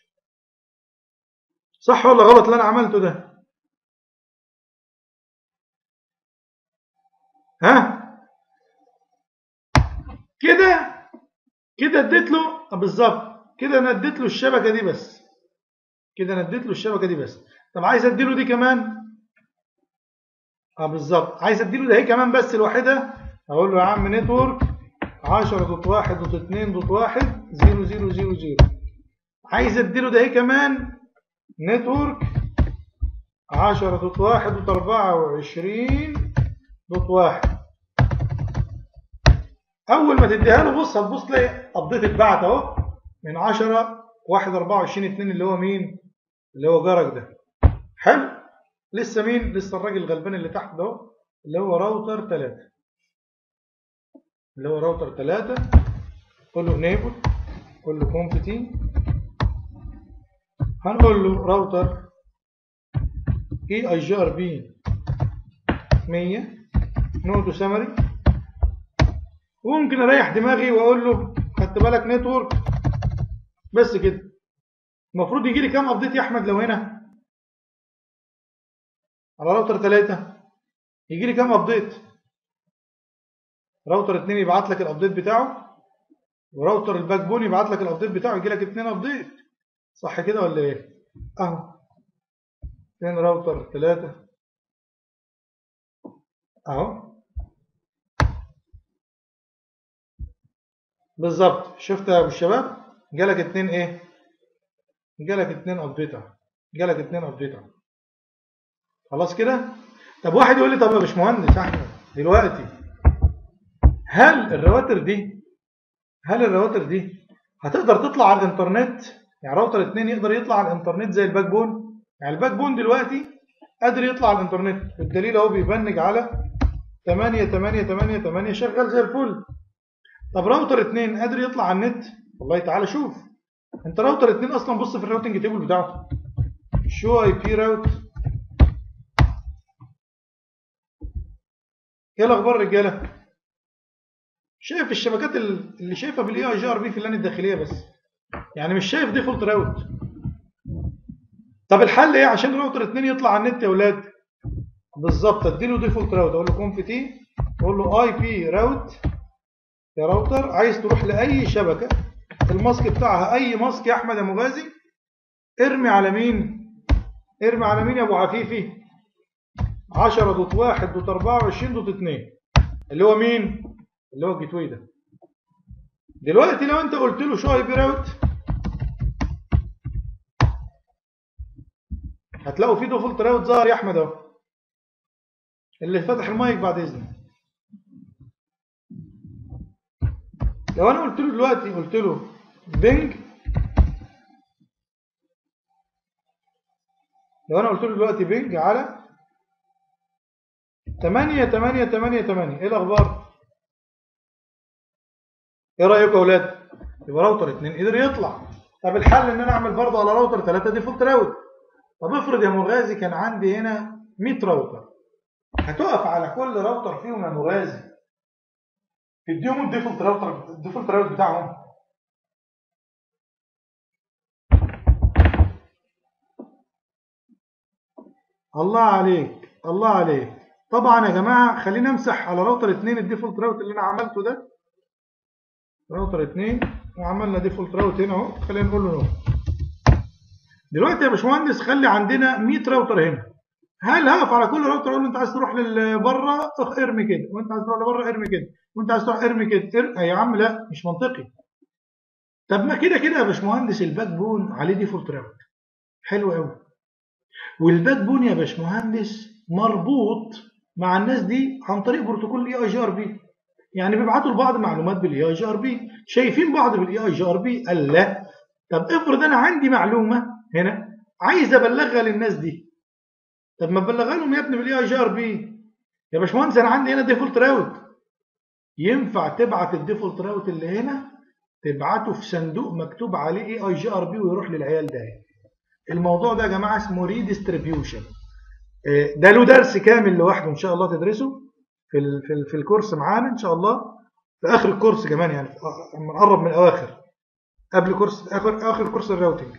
[SPEAKER 1] صح ولا غلط اللي انا عملته ده ها كده كده اديت له بالظبط كده انا اديت له الشبكه دي بس كده انا اديت له الشبكه دي بس طب عايز اديله دي كمان اه بالظبط عايز اديله ده هي كمان بس الواحده اقول له يا عم نتورك 10.1.2.1 0000 عايز اديله ده هي كمان نتورك 10.1.24.1 اول ما تديها له بص هتبص تلاقي ابديت اتبعت اهو من 10 1 24 2 اللي هو مين اللي هو جرج ده حلو لسه مين لسه الراجل الغلبان اللي تحت ده اللي هو راوتر 3 اللي هو راوتر 3 قول له انيبل قول له كونفتي هنقول له راوتر اي اي جي ار بي 100 نود سمري وممكن اريح دماغي واقول له خدت بالك نتورك بس كده المفروض يجي لي كام ابديت يا احمد لو هنا على راوتر 3 يجي لي كام ابديت راوتر 2 يبعت لك الابديت بتاعه وراوتر الباك بون يبعت لك الابديت بتاعه يجي لك 2 ابديت صح كده ولا ايه اهو 2 راوتر 3 اهو بالظبط شفت يا ابو الشباب جالك اتنين ايه جالك اتنين ابديت اهو جالك اتنين ابديت اهو خلاص كده طب واحد يقول لي طب يا باشمهندس احمد دلوقتي هل الرواتر دي هل الرواتر دي هتقدر تطلع على الانترنت يعني راوتر 2 يقدر يطلع على الانترنت زي الباك بون يعني الباك بون دلوقتي قادر يطلع على الانترنت الدليل اهو بيبنج على 8 8 8 8 شغال زي الفل طب راوتر 2 قادر يطلع على النت والله تعالى شوف انت راوتر 2 اصلا بص في الراوتنج تيبل بتاعه شو اي بي راوت ايه الاخبار رجاله شايف الشبكات اللي شايفها بالاي اي جي ار بي في اللان الداخليه بس يعني مش شايف ديفولت راوت طب الحل ايه عشان راوتر 2 يطلع على النت يا اولاد بالظبط اديله ديفولت راوت اقول له كونف تي اقول له اي بي راوت يا راوتر عايز تروح لاي شبكه الماسك بتاعها اي ماسك يا احمد يا مغازي ارمي على مين ارمي على مين يا ابو عفيفي 10.1.24.2 اللي هو مين اللي هو الجيت واي ده دلوقتي لو انت قلت له شو اي بي راوت هتلاقوا في ديفولت راوت ظهر يا احمد اهو اللي فتح المايك بعد اذنك لو انا قلت له دلوقتي قلت له بينج لو انا قلت له دلوقتي بينج على 8 8 8 8 ايه الاخبار ايه رايكم يا اولاد يبقى راوتر 2 قدر يطلع طب الحل ان انا اعمل برضه على راوتر 3 ديفولت راوت طب افرض يا مغازي كان عندي هنا 100 راوتر هتقف على كل راوتر فيهم يا مغازي تديهم الديفولت راوتر الديفولت راوت بتاعهم الله عليك الله عليك طبعا يا جماعه خلينا امسح على راوتر 2 الديفولت راوت اللي انا عملته ده راوتر 2 وعملنا ديفولت راوت هنا اهو خلينا نقول له نو دلوقتي يا باشمهندس خلي عندنا 100 راوتر هنا هل هقف على كل راوتر اقول له انت عايز تروح لبره ارمي كده وانت عايز تروح لبره ارمي كده وانت عايز تروح ارمي كده ار... يا عم لا مش منطقي طب ما كده كده يا باشمهندس الباك بون عليه ديفولت راوت حلو قوي والباك بون يا باشمهندس مربوط مع الناس دي عن طريق بروتوكول الاي اي جي ار بي يعني بيبعتوا لبعض معلومات بالاي اي جي ار بي شايفين بعض بالاي اي جي ار بي قال لا طب افرض انا عندي معلومه هنا عايز ابلغها للناس دي طب ما تبلغها لهم يا ابني بالاي اي جي ار بي يا باشمهندس انا عندي هنا ديفولت راوت ينفع تبعت الديفولت راوت اللي هنا تبعته في صندوق مكتوب عليه اي اي جي ار بي ويروح للعيال ده الموضوع ده يا جماعه اسمه ريديستريبيوشن ده له درس كامل لوحده ان شاء الله تدرسه في ال في, ال في الكورس معانا ان شاء الله في اخر الكورس كمان يعني لما نقرب من الاواخر قبل كورس اخر اخر كورس الراوتنج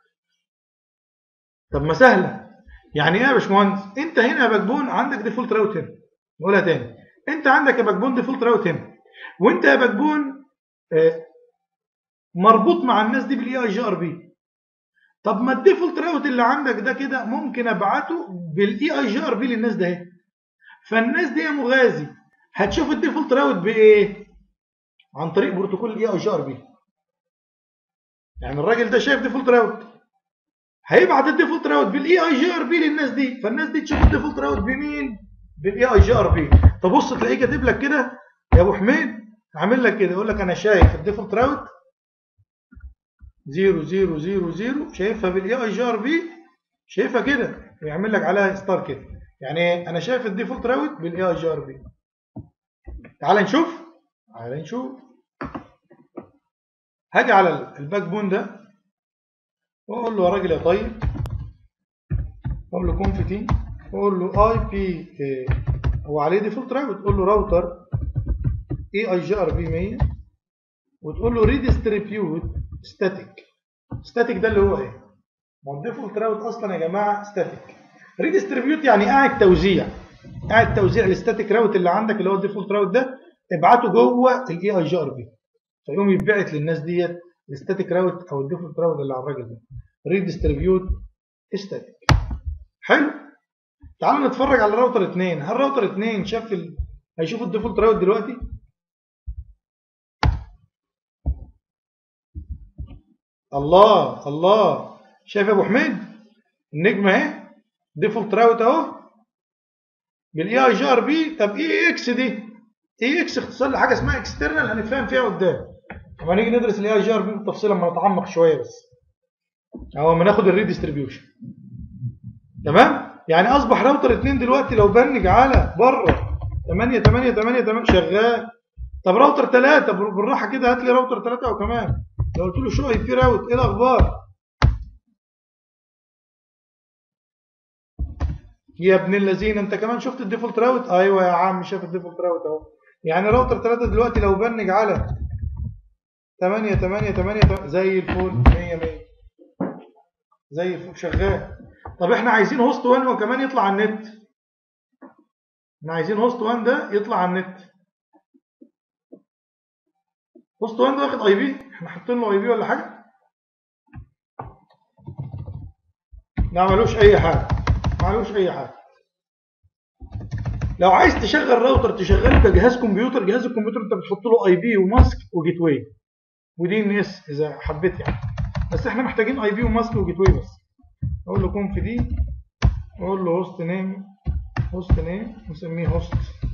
[SPEAKER 1] طب ما سهله يعني ايه يا باشمهندس انت هنا يا باكبون عندك ديفولت راوت هنا نقولها تاني انت عندك يا باكبون ديفولت راوت هنا وانت يا باكبون مربوط مع الناس دي بالاي اي جي ار بي طب ما الديفولت راوت اللي عندك ده كده ممكن ابعته بالاي اي جي ار بي للناس ده اهي فالناس دي يا مغازي هتشوف الديفولت راوت بايه عن طريق بروتوكول الاي اي جي ار بي يعني الراجل ده شايف ديفولت راوت هيبعت الديفولت راوت بالاي اي جي ار بي للناس دي فالناس دي تشوف الديفولت راوت بمين بالاي اي جي ار بي تبص تلاقيه كاتب لك كده يا ابو حميد عامل لك كده يقول لك انا شايف الديفولت راوت 0 0 0 0 شايفها بالاي اي جي ار بي شايفها كده ويعمل لك عليها ستار كده يعني انا شايف الديفولت راوت بالاي اي جي ار بي تعال نشوف تعال نشوف هاجي على الباك بون ده واقول له يا راجل يا طيب اقول له كونف تي واقول له اي بي هو عليه ديفولت راوت تقول له راوتر اي اي جي ار بي 100 وتقول له ريديستريبيوت ستاتيك ستاتيك ده اللي هو ايه ما هو الديفولت راوت اصلا يا جماعه ستاتيك ريديستريبيوت يعني قاعد توزيع قاعد توزيع الستاتيك راوت اللي عندك اللي هو الديفولت راوت ده ابعته جوه الاي اي جي ار بي فيقوم يتبعت للناس ديت الستاتيك راوت او الديفولت راوت اللي على الراجل ده ريديستريبيوت ستاتيك حلو تعالوا نتفرج على راوتر 2 هل راوتر 2 شاف ال... هيشوف الديفولت راوت دلوقتي الله الله شايف يا ابو حميد النجمه اهي ديفولت راوت اهو بالاي اي جي ار بي طب اي اكس دي اي اكس اختصار لحاجه اسمها اكسترنال هنتفاهم فيها قدام لما نيجي ندرس الاي اي جي ار بي بالتفصيل لما نتعمق شويه بس او لما ناخد الريديستريبيوشن تمام يعني اصبح راوتر 2 دلوقتي لو بنج على بره 8 8 8 8 شغال طب راوتر 3 بالراحه كده هات لي راوتر 3 او كمان لو قلت له شو اي بي راوت ايه الاخبار يا ابن الذين انت كمان شفت الديفولت راوت ايوه يا عم شاف الديفولت راوت اهو يعني راوتر 3 دلوقتي لو بنج على 8 8 8 زي الفل 100 100 زي الفل شغال طب احنا عايزين هوست 1 وكمان يطلع على النت احنا عايزين هوست 1 ده يطلع على النت هوست 1 ده واخد اي بي احنا حاطين له اي بي ولا حاجه لا ملوش اي حاجه معلوش اي حاجه لو عايز تشغل راوتر تشغله كجهاز كمبيوتر جهاز الكمبيوتر انت بتحط له اي بي وماسك وجيت واي ودي ان اس اذا حبيت يعني بس احنا محتاجين اي بي وماسك وجيت واي بس اقول له كونف دي اقول له هوست نيم هوست نيم نسميه هوست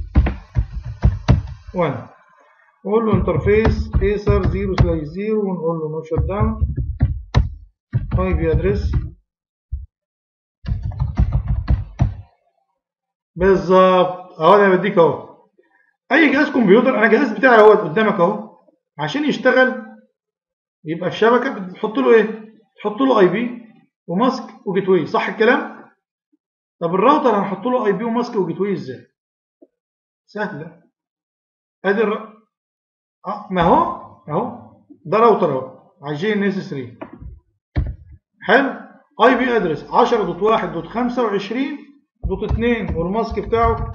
[SPEAKER 1] 1 اقول له انترفيس ايسر 0 سلاش 0 ونقول له نو شت داون اي بي ادريس بالظبط اهو انا بديك اهو اي جهاز كمبيوتر انا الجهاز بتاعي اهو قدامك اهو عشان يشتغل يبقى في شبكه بتحط له ايه تحط له اي بي وماسك وجيت واي صح الكلام طب الراوتر هنحط له اي بي وماسك وجيت واي ازاي سهله ادي الر... اه ما هو اهو ده راوتر اهو على جي ان اس 3 حلو اي بي ادرس 10.1.25 دوت 2 والماسك بتاعه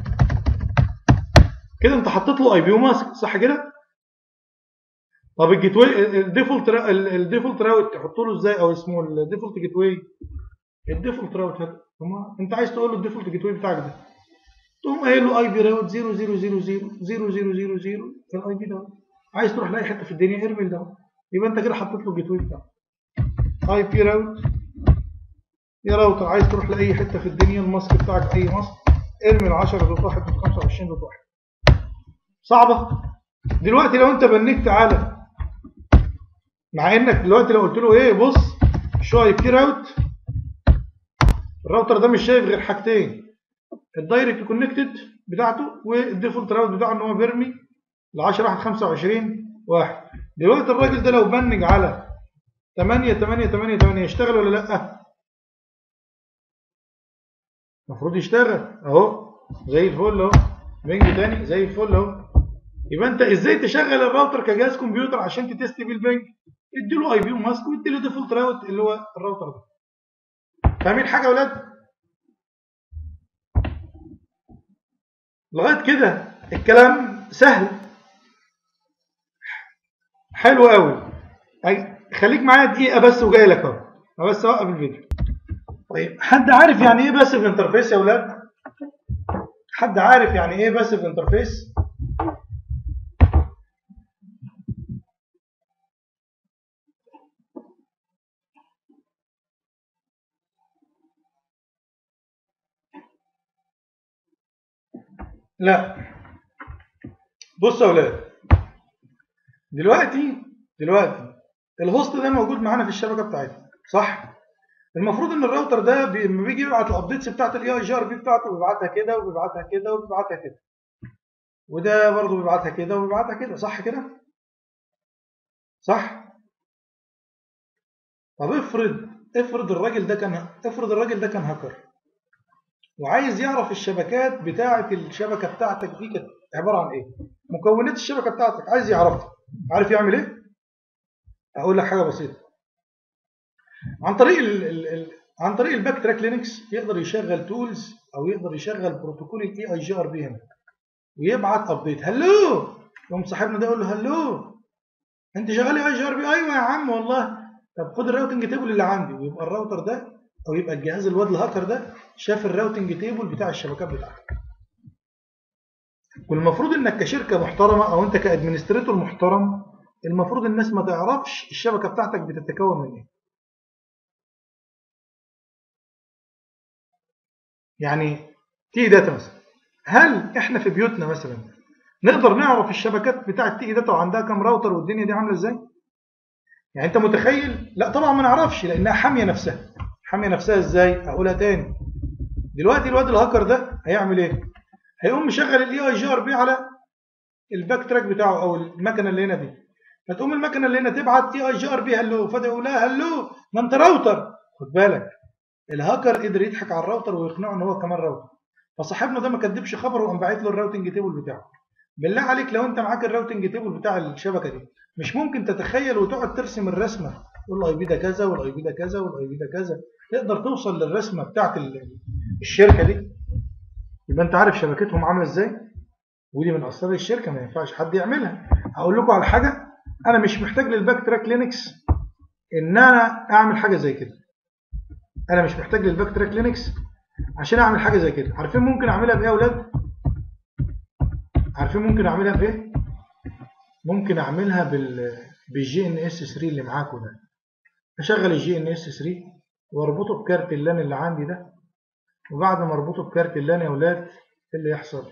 [SPEAKER 1] كده انت حطيت له اي بي وماسك صح كده طب الجيت واي الديفولت الديفولت راوت تحط له ازاي او اسمه الديفولت جيت واي الديفولت راوت هات انت عايز تقول له الديفولت جيت واي بتاعك ده تقوم قايل له اي بي راوت 0000 0000 في الاي بي ده عايز تروح لاي حته في الدنيا ارمي ده يبقى انت كده حطيت له الجيت واي بتاعك اي بي راوت يا راوتر عايز تروح لاي حته في الدنيا الماسك بتاعك اي ماسك ارمي ال 10 دوت 1 دوت 25 دوت 1 صعبه دلوقتي لو انت بنكت على مع انك دلوقتي لو قلت له ايه بص شو اي بي راوت الراوتر ده مش شايف غير حاجتين الدايركت كونكتد بتاعته والديفولت راوت بتاعه ان هو بيرمي ل 10 1 25 واحد دلوقتي الراجل ده لو بنج على 8 8 8 8 يشتغل ولا لا المفروض يشتغل اهو زي الفل اهو بنج تاني زي الفل اهو يبقى انت ازاي تشغل الراوتر كجهاز كمبيوتر عشان تتست بيه البنج اديله اي بي وماسك واديله ديفولت راوت اللي هو الراوتر ده فاهمين حاجه يا اولاد لغايه كده الكلام سهل حلو قوي خليك معايا دقيقه بس وجاي لك اهو بس اوقف الفيديو طيب حد عارف يعني ايه باسيف انترفيس يا اولاد حد عارف يعني ايه باسيف انترفيس لا بص يا اولاد دلوقتي دلوقتي الهوست ده موجود معانا في الشبكه بتاعتنا صح المفروض ان الراوتر ده لما بيجي يبعت الابديتس بتاعت الاي اي جي ار بي بتاعته بيبعتها كده وبيبعتها كده وبيبعتها كده وده برضه بيبعتها كده وبيبعتها كده صح كده صح طب افرض افرض الراجل ده كان افرض الراجل ده كان هاكر وعايز يعرف الشبكات بتاعه الشبكه بتاعتك دي كانت عباره عن ايه مكونات الشبكه بتاعتك عايز يعرفها عارف يعمل ايه اقول لك حاجه بسيطه عن طريق ال ال ال عن طريق الباك تراك لينكس يقدر يشغل تولز او يقدر يشغل بروتوكول الاي اي جي ار بي هنا ويبعت ابديت هلو يقوم صاحبنا ده يقول له هلو انت شغال اي جي ار بي ايوه يا عم والله طب خد الراوتنج تيبل اللي عندي ويبقى الراوتر ده او يبقى الجهاز الواد الهاكر ده شاف الراوتنج تيبل بتاع الشبكات بتاعتك والمفروض انك كشركه محترمه او انت كادمنستريتور محترم المفروض الناس ما تعرفش الشبكه بتاعتك بتتكون من ايه يعني تي داتا مثلا هل احنا في بيوتنا مثلا نقدر نعرف الشبكات بتاعه تي داتا وعندها كام راوتر والدنيا دي عامله ازاي يعني انت متخيل لا طبعا ما نعرفش لانها حاميه نفسها حاميه نفسها ازاي اقولها تاني دلوقتي الواد الهاكر ده هيعمل ايه هيقوم مشغل الاي اي جي ار بي على الباك تراك بتاعه او المكنه اللي هنا دي فتقوم المكنه اللي هنا تبعت اي اي جي ار بي هلو فده يقول لها هلو ما انت راوتر خد بالك الهاكر قدر يضحك على الراوتر ويقنعه ان هو كمان راوتر فصاحبنا ده ما كدبش خبر وقام باعت له الراوتنج تيبل بتاعه بالله عليك لو انت معاك الراوتنج تيبل بتاع الشبكه دي مش ممكن تتخيل وتقعد ترسم الرسمه تقول الاي بي ده كذا والاي بي ده كذا والاي بي ده كذا تقدر توصل للرسمه بتاعت الشركه دي يبقى انت عارف شبكتهم عامله ازاي ودي من اسرار الشركه ما ينفعش حد يعملها هقول لكم على حاجه انا مش محتاج للباك تراك لينكس ان انا اعمل حاجه زي كده انا مش محتاج للباك تراك لينكس عشان اعمل حاجه زي كده عارفين ممكن اعملها بايه يا اولاد عارفين ممكن اعملها بايه ممكن اعملها بال بالجي ان اس 3 اللي معاكم ده اشغل الجي ان اس 3 واربطه بكارت اللان اللي عندي ده وبعد ما اربطه بكارت اللان يا اولاد ايه اللي يحصل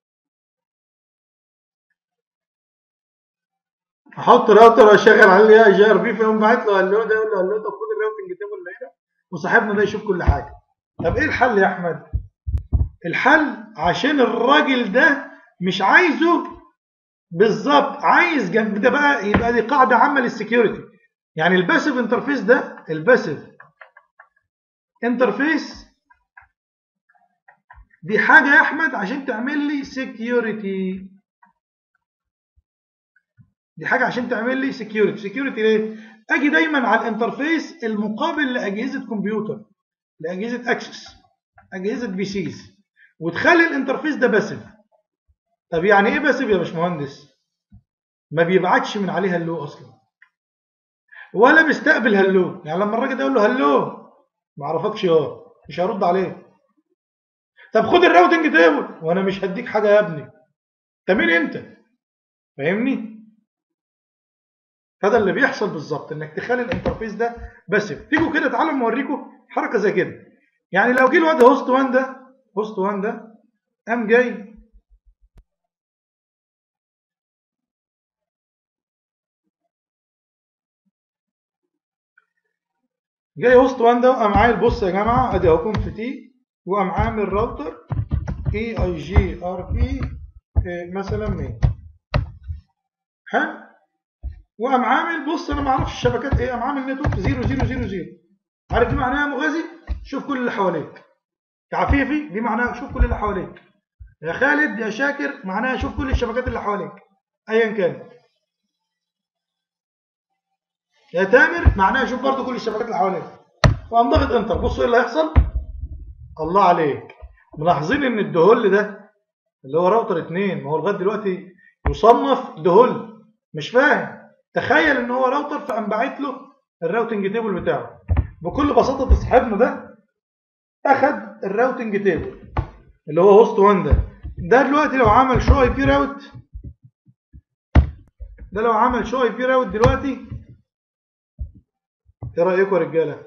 [SPEAKER 1] احط راوتر واشغل عليه اي جي ار بي فيقوم باعت له هلو ده يقول له هلو طب خد الراوتنج تيبل اللي هنا وصاحبنا ده يشوف كل حاجه طب ايه الحل يا احمد الحل عشان الراجل ده مش عايزه بالظبط عايز جنب ده بقى يبقى دي قاعده عامه للسكيورتي يعني الباسيف انترفيس ده الباسيف انترفيس دي حاجه يا احمد عشان تعمل لي سكيورتي دي حاجه عشان تعمل لي سكيورتي سكيورتي ليه اجي دايما على الانترفيس المقابل لاجهزه كمبيوتر لاجهزه اكسس اجهزه بي سيز وتخلي الانترفيس ده باسيف طب يعني ايه باسيف يا باشمهندس ما بيبعتش من عليها اللو اصلا ولا مستقبل هلو يعني لما الراجل ده يقول له هلو ما عرفكش اه مش هرد عليه طب خد الراوتنج تيبل وانا مش هديك حاجه يا ابني انت مين انت فاهمني هذا اللي بيحصل بالظبط انك تخلي الانترفيس ده بس تيجوا كده تعالوا نوريكم حركه زي كده يعني لو جه الواد هوست 1 ده هوست 1 ده قام جاي جاي هوست 1 ده وقام عامل بص يا جماعه ادي اهو في تي وقام عامل راوتر اي اي جي ار بي مثلا 100 حلو وقام عامل بص انا ما اعرفش الشبكات ايه قام عامل نتورك 0000 عارف دي معناها يا مغازي شوف كل اللي حواليك يا عفيفي دي معناها شوف كل اللي حواليك يا خالد يا شاكر معناها شوف كل الشبكات اللي حواليك ايا كان يا تامر معناها شوف برضو كل الشبكات اللي حواليك وقام ضاغط انتر بصوا ايه اللي هيحصل الله عليك ملاحظين ان الدهول ده اللي هو راوتر 2 ما هو لغايه دلوقتي يصنف دهول مش فاهم تخيل ان هو راوتر فقام باعت له الراوتنج تيبل بتاعه بكل بساطه صاحبنا ده اخد الراوتنج تيبل اللي هو هوست 1 ده ده دلوقتي لو عمل شو اي بي راوت ده لو عمل شو اي بي راوت دلوقتي ايه رايكم يا رجاله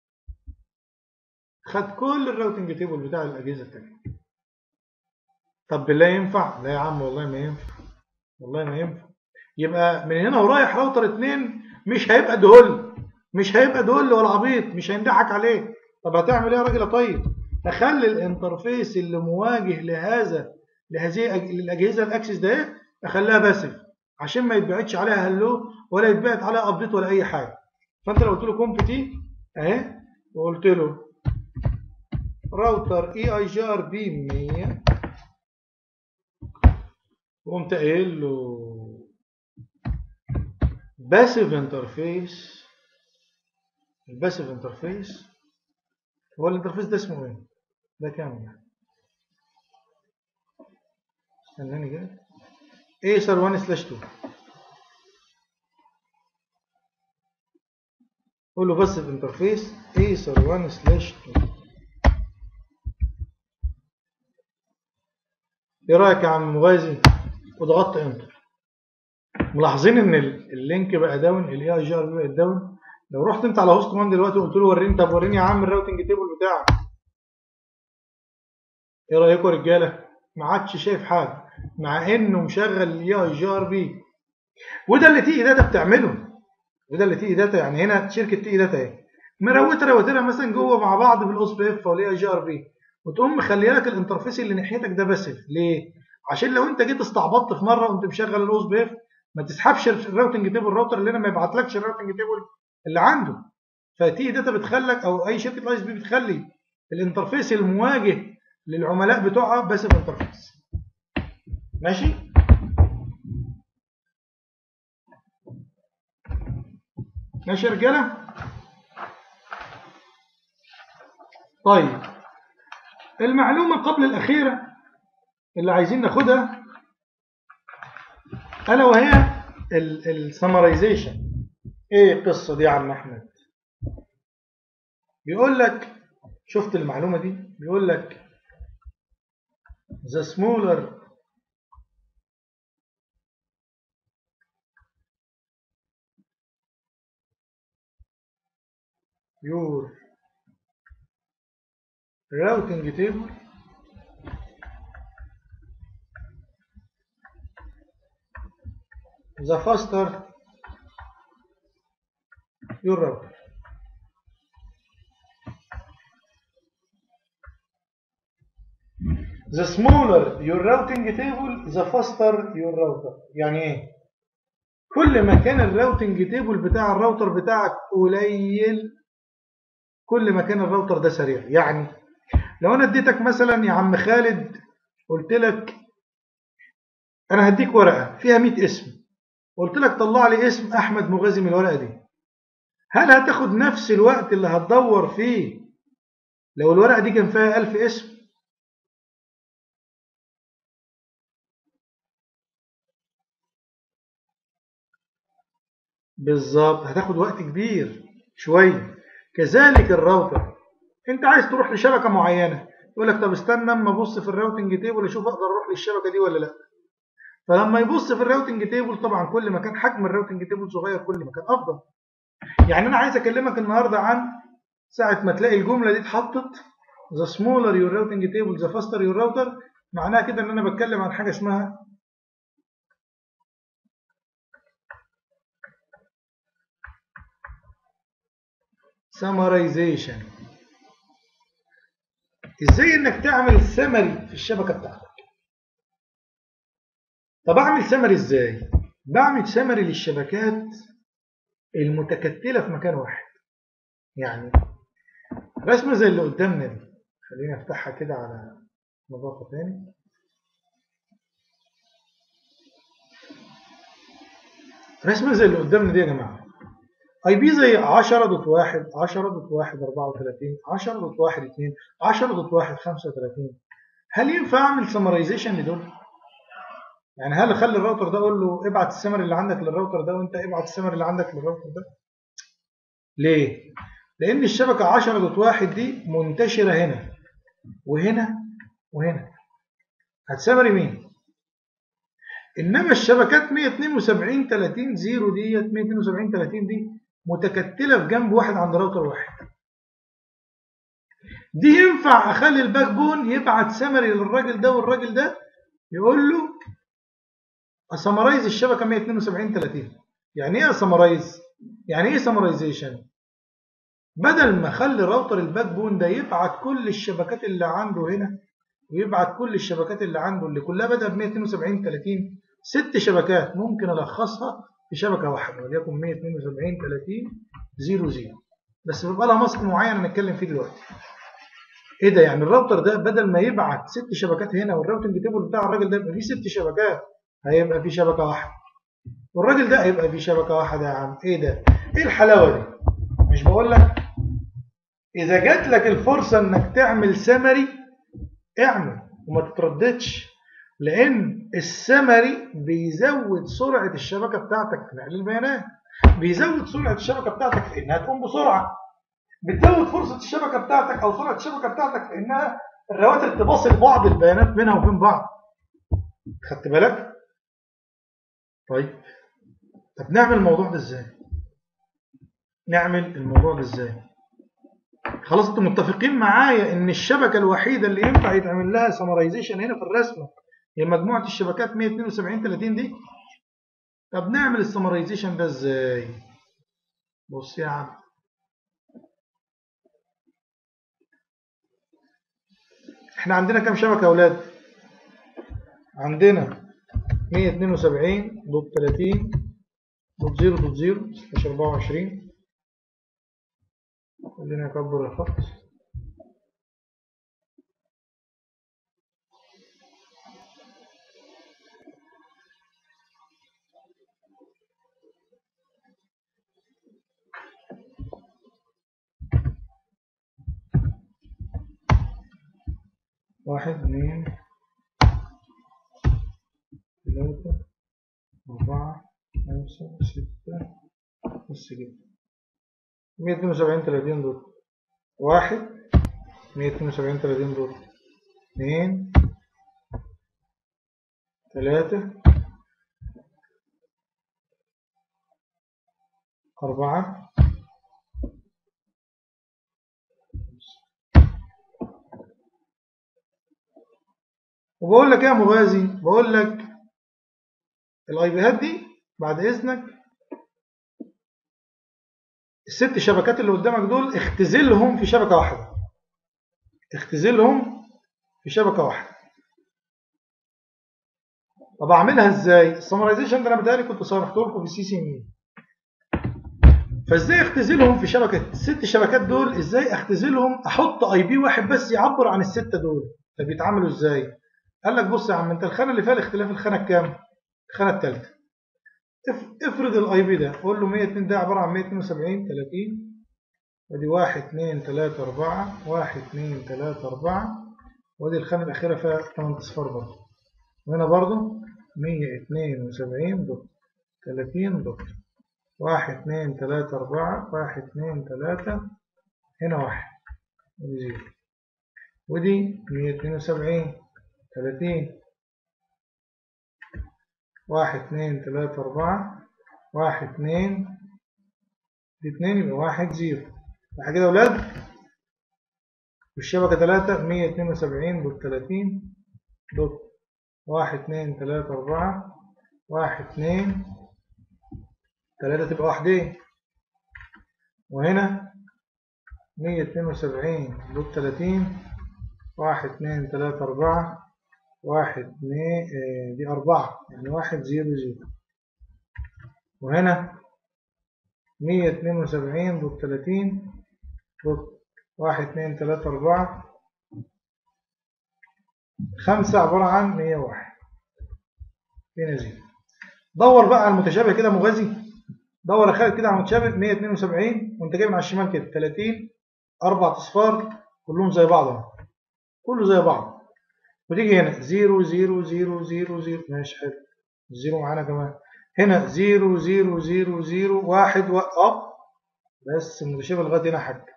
[SPEAKER 1] خد كل الراوتنج تيبل بتاع الاجهزه الثانيه طب بالله ينفع لا يا عم والله ما ينفع والله ما ينفع يبقى من هنا ورايح راوتر 2 مش هيبقى دهول مش هيبقى دهول ولا عبيط مش هينضحك عليه طب هتعمل ايه يا راجل طيب اخلي الانترفيس اللي مواجه لهذا لهذه الاجهزه الاكسس ده ايه اخليها باسف عشان ما يتبعتش عليها هلو ولا يتبعت عليها ابديت ولا اي حاجه فانت لو قلت له كوم تي اهي وقلت له راوتر اي اي جي ار بي 100 وقمت قايل له باسيف انترفيس الباسيف انترفيس هو الانترفيس ده اسمه ايه ده كام يعني استناني كده ايسر 1 سلاش 2 قول له باسيف انترفيس ايسر 1 سلاش 2 ايه رايك يا عم مغازي وضغطت انتر ملاحظين ان اللينك بقى داون الاي اي جي ار بقى داون لو رحت انت على هوست مان دلوقتي وقلت له وريني طب وريني يا عم الراوتنج تيبل بتاعك ايه رايكم يا رجاله ما عادش شايف حاجه مع انه مشغل الاي اي جي ار بي وده اللي تي داتا بتعمله وده اللي تي داتا يعني هنا شركه تي داتا اهي مروته رواترها مثلا جوه مع بعض بالاوس بي اف والاي اي جي ار بي وتقوم مخليه لك الانترفيس اللي ناحيتك ده باسف ليه عشان لو انت جيت استعبطت في مره وانت مشغل الاوس بي اف ما تسحبش الراوتنج تيبل الراوتر اللي هنا ما يبعتلكش الراوتنج تيبل اللي عنده فتي داتا بتخلك او اي شركه الاي اس بي بتخلي الانترفيس المواجه للعملاء بتوعها باسف انترفيس ماشي ماشي يا رجاله طيب المعلومه قبل الاخيره اللي عايزين ناخدها الا وهي السمرايزيشن ايه القصه دي يا عم احمد بيقول لك شفت المعلومه دي بيقول لك the smaller your routing table the faster your router the smaller your routing table the faster your router يعني ايه كل ما كان الراوتنج تيبل بتاع الراوتر بتاعك قليل كل ما كان الراوتر ده سريع يعني لو انا اديتك مثلا يا عم خالد قلت لك انا هديك ورقه فيها 100 اسم قلت لك طلع لي اسم احمد مغازي من الورقه دي هل هتاخد نفس الوقت اللي هتدور فيه لو الورقه دي كان فيها 1000 اسم بالظبط هتاخد وقت كبير شويه كذلك الراوتر انت عايز تروح لشبكه معينه يقول لك طب استنى اما ابص في الراوتنج تيبل اشوف اقدر اروح للشبكه دي ولا لا فلما يبص في الراوتنج تيبل طبعا كل ما كان حجم الراوتنج تيبل صغير كل ما كان افضل يعني انا عايز اكلمك النهارده عن ساعه ما تلاقي الجمله دي اتحطت the smaller your routing table the faster your router معناها كده ان انا بتكلم عن حاجه اسمها summarization ازاي انك تعمل سمري في الشبكه بتاعتك طب اعمل سمري ازاي بعمل سمري للشبكات المتكتله في مكان واحد يعني رسمه زي اللي قدامنا دي خليني افتحها كده على نظافه تاني رسمه زي اللي قدامنا دي يا جماعه اي بي زي 10.1 10.1 34 10.1 2 10.1 35 هل ينفع اعمل سمرايزيشن لدول؟ يعني هل اخلي الراوتر ده اقول له ابعت السمر اللي عندك للراوتر ده وانت ابعت السمر اللي عندك للراوتر ده؟ ليه؟ لان الشبكه 10.1 دي منتشره هنا وهنا وهنا هتسمري مين؟ انما الشبكات 172 30 0 ديت 172 30 دي متكتله في جنب واحد عند راوتر واحد دي ينفع اخلي الباك بون يبعت سمري للراجل ده والراجل ده يقول له اسمرايز الشبكه 172 30 يعني ايه اسمرايز يعني ايه سمرايزيشن بدل ما اخلي راوتر الباك بون ده يبعت كل الشبكات اللي عنده هنا ويبعت كل الشبكات اللي عنده اللي كلها بدأ ب 172 30 ست شبكات ممكن الخصها في شبكه واحده وليكن 172 30 00 بس بيبقى لها ماسك معين هنتكلم فيه دلوقتي ايه ده يعني الراوتر ده بدل ما يبعت ست شبكات هنا والراوتنج تيبل بتاع الراجل ده يبقى فيه ست شبكات هيبقى فيه شبكه واحده والراجل ده هيبقى فيه شبكه واحده يا عم ايه ده ايه الحلاوه دي مش بقول لك اذا جات لك الفرصه انك تعمل سمري اعمل وما تترددش لان السمري بيزود سرعه الشبكه بتاعتك في نقل البيانات بيزود سرعه الشبكه بتاعتك في انها تقوم بسرعه بتزود فرصه الشبكه بتاعتك او سرعه الشبكه بتاعتك في انها الرواتر تباصل بعض البيانات بينها وبين بعض خدت بالك طيب طب نعمل الموضوع ده ازاي نعمل الموضوع ده ازاي خلاص انتم متفقين معايا ان الشبكه الوحيده اللي ينفع يتعمل لها سمرايزيشن هنا في الرسمه هي مجموعه الشبكات 172 30 دي طب نعمل السمرايزيشن ده ازاي بص يا عم احنا عندنا كام شبكه يا اولاد عندنا 172 دوت 30 دوت 0 دوت 0 16 24 خلينا نكبر الخط واحد اثنين ثلاثة أربعة خمسة ستة بس كده مية اتنين وسبعين تلاتين دول واحد مية اتنين وسبعين تلاتين دول اثنين ثلاثة أربعة وبقول لك ايه يا مغازي بقول لك الاي بيهات دي بعد اذنك الست شبكات اللي قدامك دول اختزلهم في شبكه واحده اختزلهم في شبكه واحده طب اعملها ازاي السمرايزيشن ده انا بتهيألي كنت شرحته لكم في سي سي مين فازاي اختزلهم في شبكه الست شبكات دول ازاي اختزلهم احط اي بي واحد بس يعبر عن السته دول طب يتعاملوا ازاي قال لك بص يا عم انت الخانه اللي فيها الاختلاف الخانه الكام الخانه الثالثه افرض الاي بي ده قول له 102 ده عباره عن 172 30 ودي 1 2 3 4 1 2 3 4 ودي الخانه الاخيره فيها 8 اصفار برضه وهنا برضه 172 دوت 30 دوت 1 2 3 4 1 2 3 هنا 1 ودي زيرو ودي 172 30 واحد اتنين تلاتة أربعة واحد اتنين دي اتنين يبقى واحد زيرو صح كده يا ولاد والشبكة تلاتة مية اتنين وسبعين دوت تلاتين دوت واحد اتنين تلاتة أربعة واحد اتنين تلاتة تبقى واحدين وهنا مية اتنين وسبعين دوت تلاتين واحد اتنين تلاتة أربعة واحد اتنين اه دي أربعة يعني واحد زيرو زيرو وهنا مية اتنين وسبعين دوت تلاتين دوت واحد اتنين تلاتة أربعة خمسة عبارة عن مية واحد هنا زيرو دور بقى على المتشابه كده مغازي دور يا خالد كده على المتشابه 172 وانت جاي من على الشمال كده 30 اربع اصفار كلهم زي بعض اهو كله زي بعض وتيجي هنا 0 0 0 0 0 ماشي حلو الزيرو معانا كمان هنا 0 0 0 0 1 و اب بس المتشابه لغايه هنا حاجه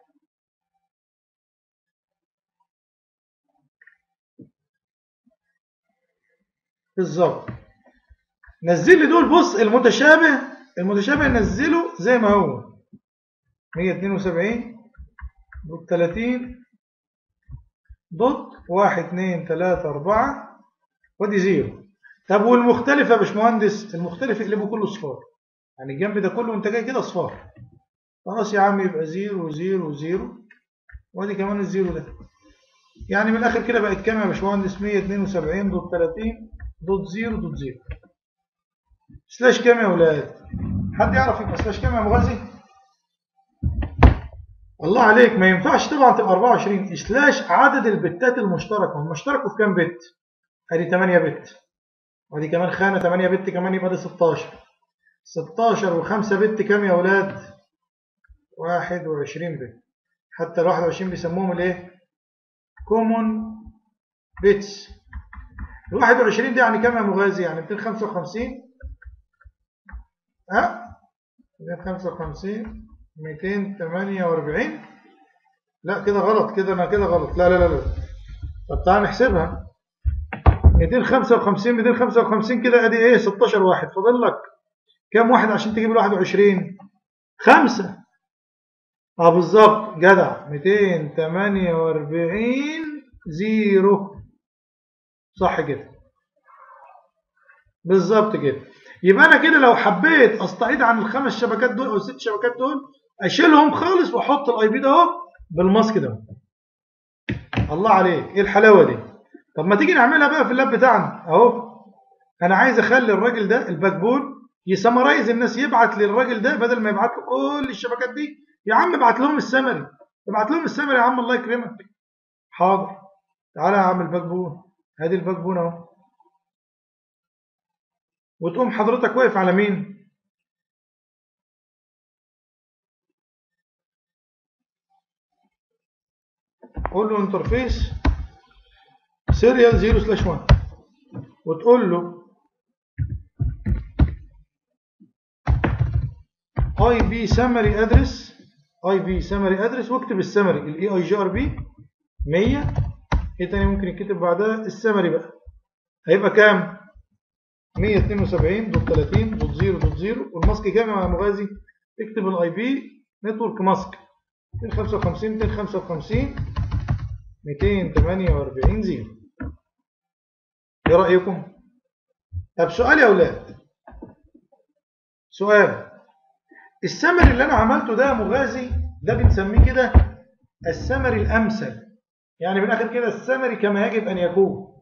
[SPEAKER 1] بالظبط نزل لي دول بص المتشابه المتشابه نزله زي ما هو 172 دوت 30 دوت 1 2 3 4 ودي زيرو طب والمختلف يا باشمهندس المختلف اقلبه كله صفار يعني الجنب ده كله وانت جاي كده اصفار خلاص يا عم يبقى زيرو زيرو زيرو وادي كمان الزيرو ده يعني من الاخر كده بقت كام يا باشمهندس 172 دوت 30 دوت زيرو دوت زيرو سلاش كام يا ولاد حد يعرف يبقى سلاش كام يا مغازي الله عليك ما ينفعش طبعا تبقى 24 سلاش عدد البتات المشتركه هم اشتركوا في كام بت ادي 8 بت وادي كمان خانه 8 بت كمان يبقى ده 16 16 و5 بت كام يا ولاد 21 بت حتى ال 21 بيسموهم الايه كومون بيتس ال 21 دي يعني كام يا مغازي يعني 255 ها 255 248 لا كده غلط كده انا كده غلط لا لا لا لا طب تعال نحسبها 255 255 كده ادي ايه 16 واحد فاضل لك كام واحد عشان تجيب ال 21 خمسة اه بالظبط جدع 248 زيرو صح كده بالظبط كده يبقى انا كده لو حبيت استعيد عن الخمس شبكات دول او الست شبكات دول اشيلهم خالص واحط الاي بي ده اهو بالماسك ده الله عليك ايه الحلاوه دي طب ما تيجي نعملها بقى في اللاب بتاعنا اهو انا عايز اخلي الراجل ده الباك بون يسمرايز الناس يبعت للراجل ده بدل ما يبعت له كل الشبكات دي يا عم ابعت لهم السمري ابعت لهم السمري يا عم الله يكرمك حاضر تعالى يا عم الباك بون ادي الباك بون اهو وتقوم حضرتك واقف على مين قول له انترفيس سيريال 0 سلاش 1 وتقول له اي بي سمري ادرس اي بي سمري ادرس واكتب السمري الاي اي جي ار بي 100 ايه تاني ممكن يتكتب بعدها السمري بقى هيبقى كام 172 دوت 30 دوت 0 دوت 0 والماسك كام يا مغازي اكتب الاي بي نتورك ماسك 255 255 248 0 ايه رايكم طب سؤال يا اولاد سؤال السمري اللي انا عملته ده مغازي ده بنسميه كده السمري الامثل يعني من الاخر كده السمري كما يجب ان يكون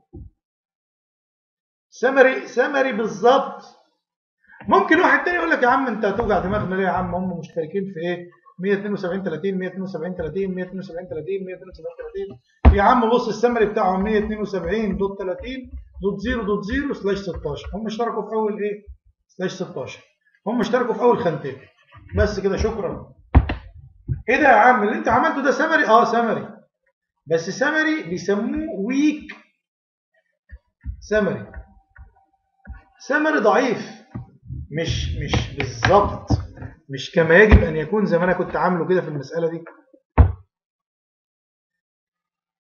[SPEAKER 1] سمري سمري بالظبط ممكن واحد تاني يقول لك يا عم انت هتوجع دماغنا ليه يا عم هم مشتركين في ايه 172 30 172 30 172 30 172 30 يا عم بص السمري بتاعهم 172 دوت 30 دوت 0 دوت 0 سلاش 16 هم اشتركوا في اول ايه سلاش 16 هم اشتركوا في اول خانتين بس كده شكرا ايه ده يا عم اللي انت عملته ده سمري اه سمري بس سمري بيسموه ويك سمري سمري ضعيف مش مش بالظبط مش كما يجب ان يكون زي ما انا كنت عامله كده في المساله دي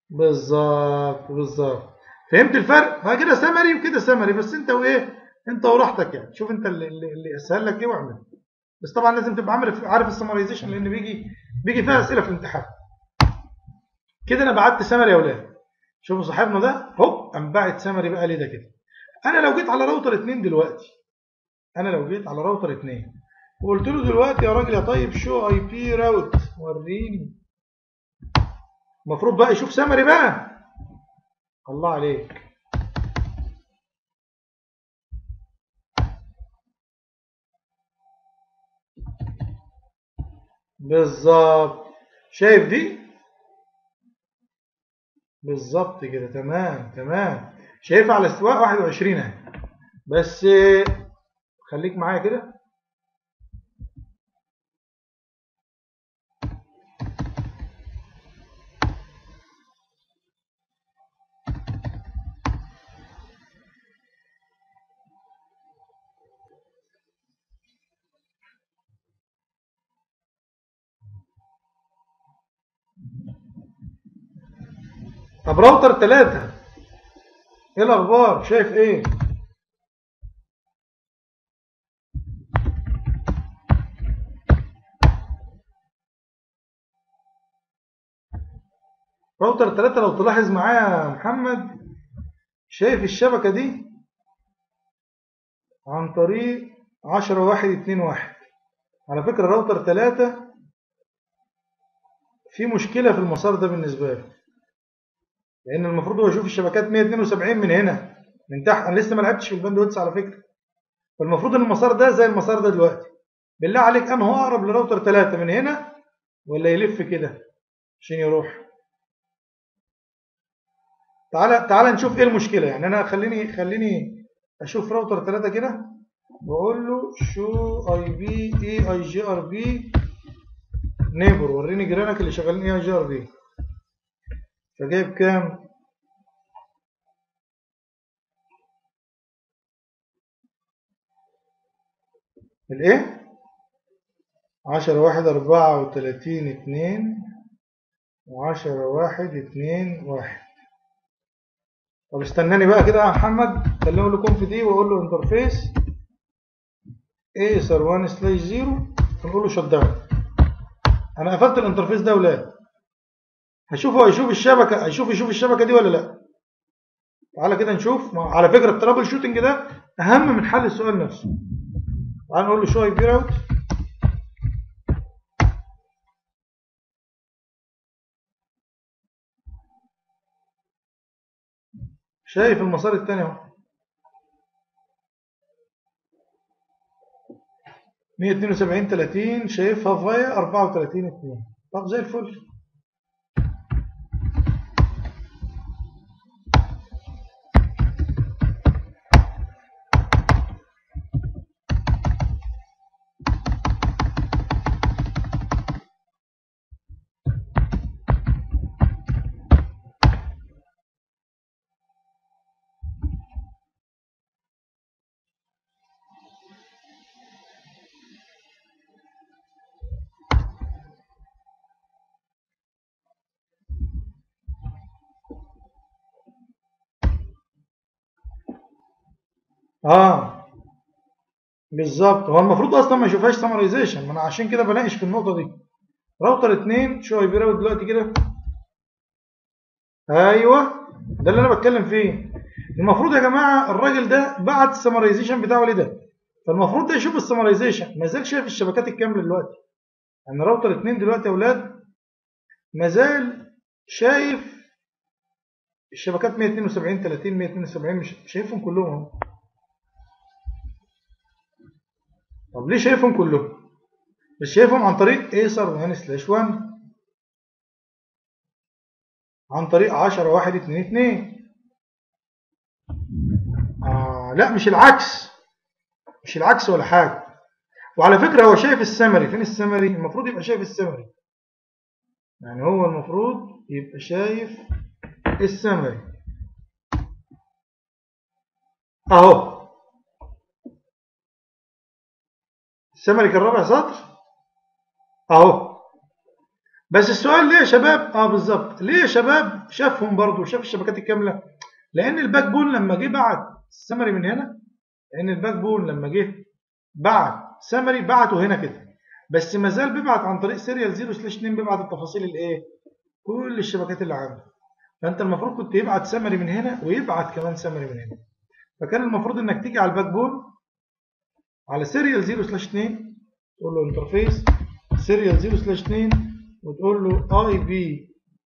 [SPEAKER 1] بالظبط بالظبط فهمت الفرق ها كده سمري وكده سمري بس انت وايه انت وراحتك يعني شوف انت اللي, اللي اللي اسهل لك ايه واعمل بس طبعا لازم تبقى عارف عارف السمرايزيشن لان بيجي بيجي فيها اسئله في الامتحان كده انا بعت سمري يا اولاد شوفوا صاحبنا ده هوب قام باعت سمري بقى ليه ده كده انا لو جيت على راوتر 2 دلوقتي انا لو جيت على راوتر 2 وقلت له دلوقتي يا راجل يا طيب شو اي بي راوت وريني المفروض بقى يشوف سمري بقى الله عليك بالظبط شايف دي بالظبط كده تمام تمام شايفها على استواء 21 اهي بس خليك معايا كده طب راوتر 3 ايه الاخبار شايف ايه راوتر 3 لو تلاحظ معايا يا محمد شايف الشبكة دي عن طريق 10 واحد 2 واحد على فكرة راوتر 3 في مشكلة في المسار ده بالنسبة له لان المفروض هو يشوف الشبكات 172 من هنا من تحت انا لسه ما لعبتش في الباندويتس على فكره فالمفروض ان المسار ده زي المسار ده دلوقتي بالله عليك انا هو اقرب لراوتر 3 من هنا ولا يلف كده عشان يروح تعالى تعالى نشوف ايه المشكله يعني انا خليني خليني اشوف راوتر 3 كده واقول له شو اي بي اي اي جي ار بي نيبر وريني جيرانك اللي شغالين اي اي جي ار بي فجايب كام الايه عشرة واحد أربعة وتلاتين اتنين وعشرة واحد اتنين واحد طب استناني بقى كده يا محمد خليني اقول لكم في دي واقول له انترفيس ايه سر 1 سلاش 0 ونقول له شت داون انا قفلت الانترفيس ده يا ولاد هشوف هو هيشوف الشبكه هيشوف يشوف الشبكه دي ولا لا تعالى كده نشوف على فكره الترابل شوتنج ده اهم من حل السؤال نفسه تعالى نقول له شو اي بي راوت شايف المسار الثاني اهو 172 30 شايفها فايا 34 2 طب زي الفل اه بالظبط هو المفروض اصلا ما يشوفهاش سمرايزيشن ما انا عشان كده بناقش في النقطه دي راوتر 2 شو هيبقى راوت دلوقتي كده ايوه ده اللي انا بتكلم فيه المفروض يا جماعه الراجل ده بعت السمرايزيشن بتاعه ليه ده فالمفروض ده يشوف السمرايزيشن ما زال شايف الشبكات الكامله دلوقتي يعني راوتر 2 دلوقتي يا اولاد ما زال شايف الشبكات 172 30 172 مش شايفهم كلهم اهو طب ليه شايفهم كلهم مش شايفهم عن طريق ايسر 1 سلاش 1 عن طريق 10 1 2 2 آه لا مش العكس مش العكس ولا حاجة وعلى فكرة هو شايف السمري فين السمري المفروض يبقى شايف السمري يعني هو المفروض يبقى شايف السمري اهو السمري كان رابع سطر اهو بس السؤال ليه يا شباب اه بالظبط ليه يا شباب شافهم برضو شاف الشبكات الكامله لان الباك بون لما جه بعت السمري من هنا لان الباك بون لما جه بعت سمري بعته هنا كده بس ما زال بيبعت عن طريق سيريال 0 سلاش 2 بيبعت التفاصيل الايه كل الشبكات اللي عنده فانت المفروض كنت يبعت سمري من هنا ويبعت كمان سمري من هنا فكان المفروض انك تيجي على الباك بون على سيريال 0 سلاش 2 تقول له انترفيس سيريال 0 سلاش 2 وتقول له اي بي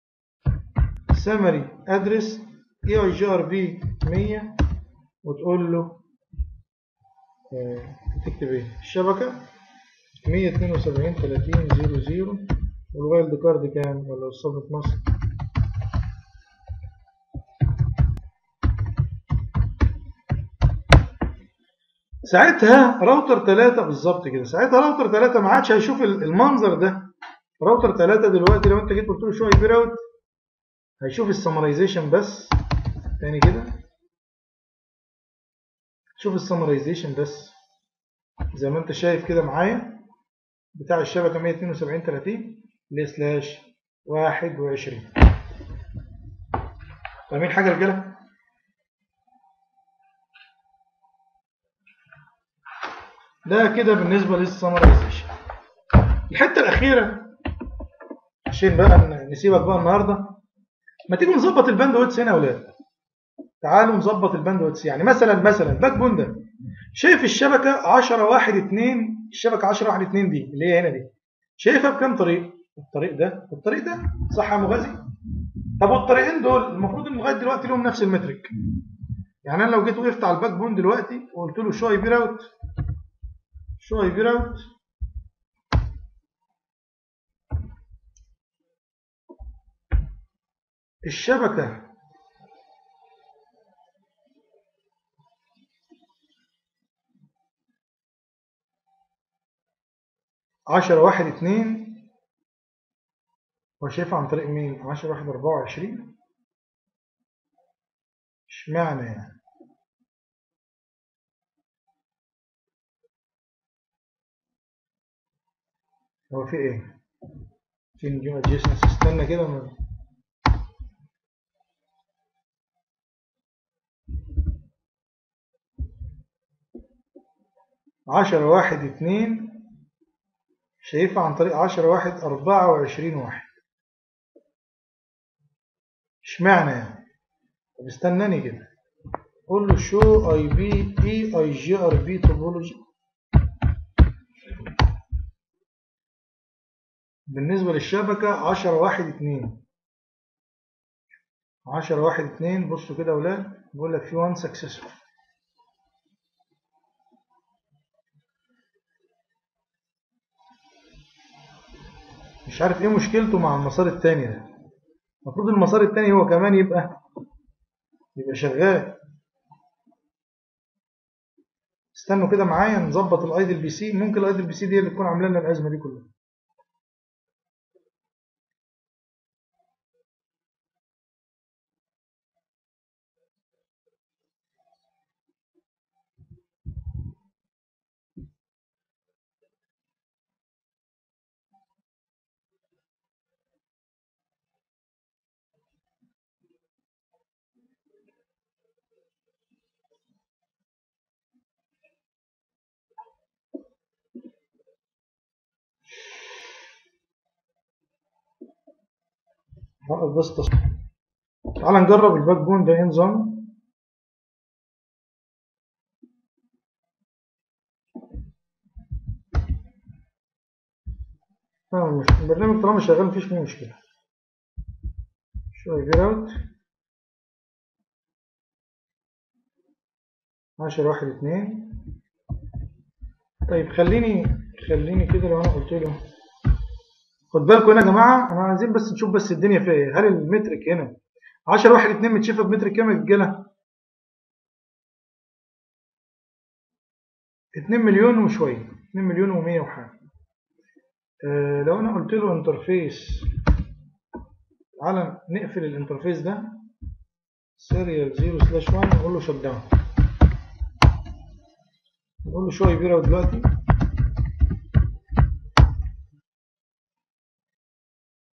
[SPEAKER 1] سمري ادرس اي اي جي ار بي 100 وتقول له آه، تكتب ايه الشبكه 172 30 00 والوايلد كارد كام ولا الصبر في مصر ساعتها راوتر 3 بالظبط كده ساعتها راوتر 3 ما عادش هيشوف المنظر ده راوتر 3 دلوقتي لو انت جيت قلت له شو اي بي راوت هيشوف السمرايزيشن بس تاني كده شوف السمرايزيشن بس زي ما انت شايف كده معايا بتاع الشبكه 172 30 سلاش 21 فاهمين حاجه يا رجاله ده كده بالنسبه للسمرايزيشن الحته الاخيره عشان بقى نسيبك بقى النهارده ما تيجوا نظبط الباند ويتس هنا يا اولاد تعالوا نظبط الباند ويتس يعني مثلا مثلا باك بون ده شايف الشبكه 10 1 2 الشبكه 10 1 2 دي اللي هي هنا دي شايفها بكام طريق الطريق ده والطريق ده صح يا مغازي طب والطريقين دول المفروض ان لغايه دلوقتي لهم نفس المترك يعني انا لو جيت وقفت على الباك بون دلوقتي وقلت له شو اي بي راوت شو اي بي راوت الشبكه عشرة واحد اتنين هو شايفها عن طريق مين؟ عشرة واحد أربعة وعشرين اشمعنى يعني؟ هو في ايه؟ في نجوم ادجيسنس استنى كده ما- عشرة واحد اتنين شايفها عن طريق عشرة واحد أربعة وعشرين واحد اشمعنى يعني طب استناني كده قول له شو اي بي اي اي جي ار بي توبولوجي بالنسبة للشبكة عشرة واحد اتنين عشرة واحد اتنين بصوا كده يا أولاد بيقول لك في وان سكسسفول مش عارف ايه مشكلته مع المسار التاني ده المفروض المسار التاني هو كمان يبقى يبقى شغال استنوا كده معايا نظبط الايدل بي سي ممكن الايدل بي سي دي اللي تكون عامله لنا الازمه دي كلها هوقف بس تصوير تعال نجرب الباك بون ده ايه نظام آه، مش البرنامج طالما شغال مفيش فيه مشكلة شوية جراوت عشرة واحد اتنين طيب خليني خليني كده لو انا قلت له خد بالكم هنا يا جماعة انا عايزين بس نشوف بس الدنيا فيها ايه هل المترك هنا عشرة واحد اتنين متشافة بمترك كام يا رجالة؟ اتنين مليون وشوية اتنين مليون ومية وحاجة آه لو انا قلت له انترفيس تعالى نقفل الانترفيس ده سيريال 0 سلاش 1 نقول له شت داون نقول له شو يبيرة دلوقتي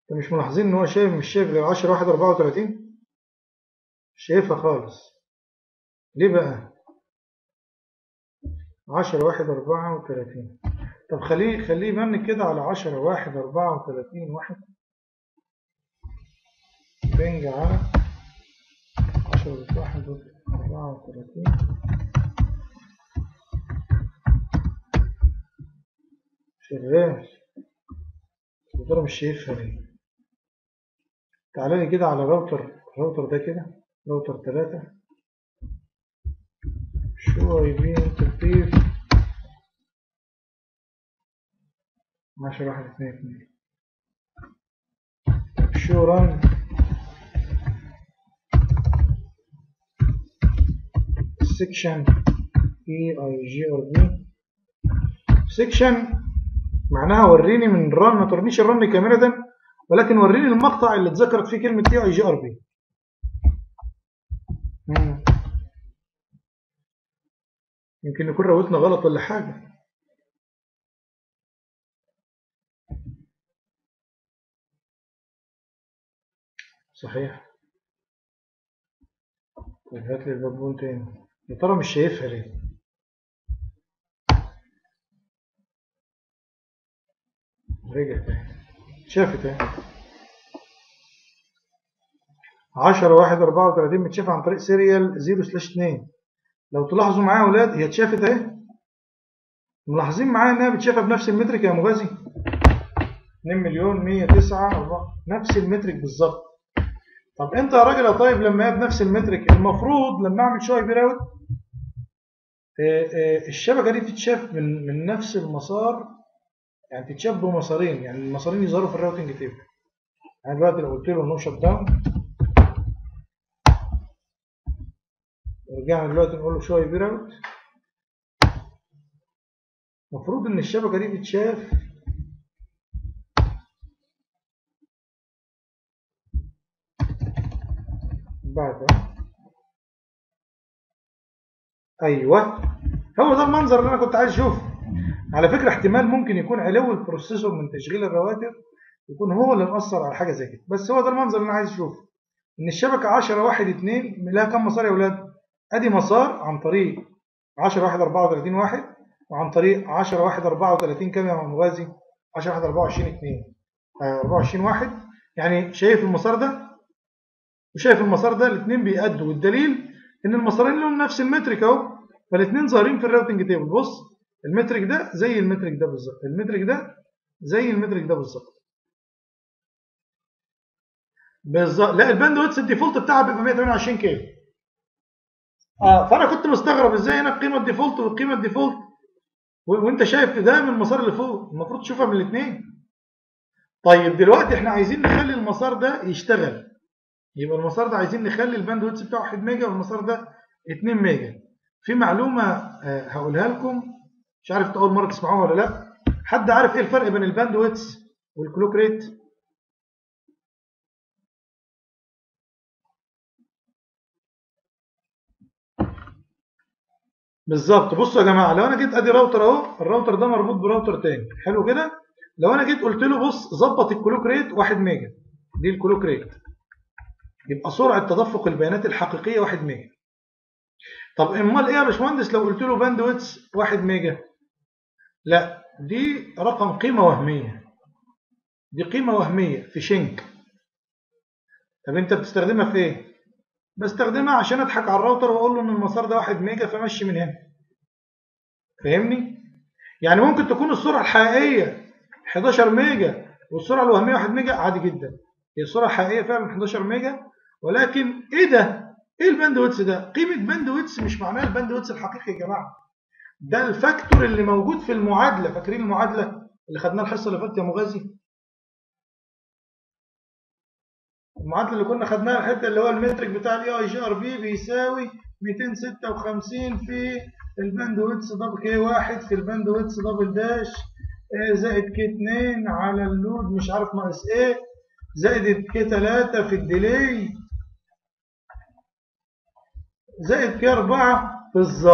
[SPEAKER 1] انت مش ملاحظين ان هو شايف مش شايف غير 10 1 34 مش شايفها خالص ليه بقى 10 1 34 طب خليه خليه يبني كده على 10 1 34 واحد بنج على 10 1 34 شغال الدكتورة مش شايفها ليه تعالى لي كده على راوتر الراوتر ده كده راوتر 3 شو اي بي انترفيس 10 1 2 2 شو ران سيكشن اي اي جي ار بي سيكشن معناها وريني من الرن ما تورنيش الرن كاملة ولكن وريني المقطع اللي اتذكرت فيه كلمة اي اي جي ار بي يمكن نكون روتنا غلط ولا حاجة صحيح طيب هات لي البابون تاني يا ترى مش شايفها ليه رجع تاني شافت اهي 10 1 34 متشافه عن طريق سيريال 0 سلاش 2 لو تلاحظوا معايا يا اولاد هي اتشافت اهي ملاحظين معايا انها بتشافها بنفس المترك يا مغازي 2 مليون 109 4 نفس المترك بالظبط طب انت يا راجل يا طيب لما هي بنفس المترك المفروض لما اعمل شويه براوت الشبكه دي تتشاف من من نفس المسار يعني تتشاف بمسارين يعني المسارين يظهروا في الراوتنج تيبل يعني دلوقتي لو قلت له نو شت داون ورجعنا دلوقتي نقول له شويه براوت المفروض ان الشبكه دي تتشاف بعد ايوه هو ده المنظر اللي انا كنت عايز اشوفه على فكره احتمال ممكن يكون علو البروسيسور من تشغيل الرواتر يكون هو اللي مأثر على حاجه زي كده بس هو ده المنظر اللي انا عايز اشوفه ان الشبكه 10 1 2 لها كم مسار يا اولاد ادي مسار عن طريق 10 1 34 1 وعن طريق 10 1 34 كام يا مغازي 10 1 24 2 24 1 يعني شايف المسار ده وشايف المسار ده الاثنين بيأدوا والدليل ان المسارين لهم نفس المترك اهو فالاثنين ظاهرين في الراوتنج تيبل بص المترك ده زي المترك ده بالظبط المترك ده زي المترك ده بالظبط بالظبط لا الباند ويتس الديفولت بتاعها بيبقى 128 كيلو اه فانا كنت مستغرب ازاي هنا القيمه الديفولت والقيمه الديفولت وانت شايف ده من المسار اللي فوق المفروض تشوفها من الاثنين طيب دلوقتي احنا عايزين نخلي المسار ده يشتغل يبقى المسار ده عايزين نخلي الباند ويتس بتاعه 1 ميجا والمسار ده 2 ميجا في معلومه هقولها لكم مش عارف اول مره تسمعوها ولا لا حد عارف ايه الفرق بين الباند ويتس والكلوك ريت بالظبط بصوا يا جماعه لو انا جيت ادي راوتر اهو الراوتر ده مربوط براوتر تاني حلو كده لو انا جيت قلت له بص ظبط الكلوك ريت 1 ميجا دي الكلوك ريت يبقى سرعه تدفق البيانات الحقيقيه 1 ميجا طب امال ايه يا باشمهندس لو قلت له باند ويتس 1 ميجا لا دي رقم قيمه وهميه دي قيمه وهميه في شنك طب انت بتستخدمها في ايه بستخدمها عشان اضحك على الراوتر واقول له ان المسار ده 1 ميجا فمشي من هنا فاهمني يعني ممكن تكون السرعه الحقيقيه 11 ميجا والسرعه الوهميه 1 ميجا عادي جدا هي السرعه الحقيقيه فعلا 11 ميجا ولكن ايه ده ايه الباند ويتس ده قيمه باند ويتس مش معناها الباند ويتس الحقيقي يا جماعه ده الفاكتور اللي موجود في المعادله فاكرين المعادله اللي خدناها الحصه اللي فاتت يا مغازي المعادله اللي كنا خدناها الحته اللي هو المترك بتاع الاي اي جي ار بي بيساوي 256 في الباند ويتس دبل كي 1 في الباند ويتس دبل داش زائد كي 2 على اللود مش عارف ناقص ايه زائد كي 3 في الديلي زائد كي 4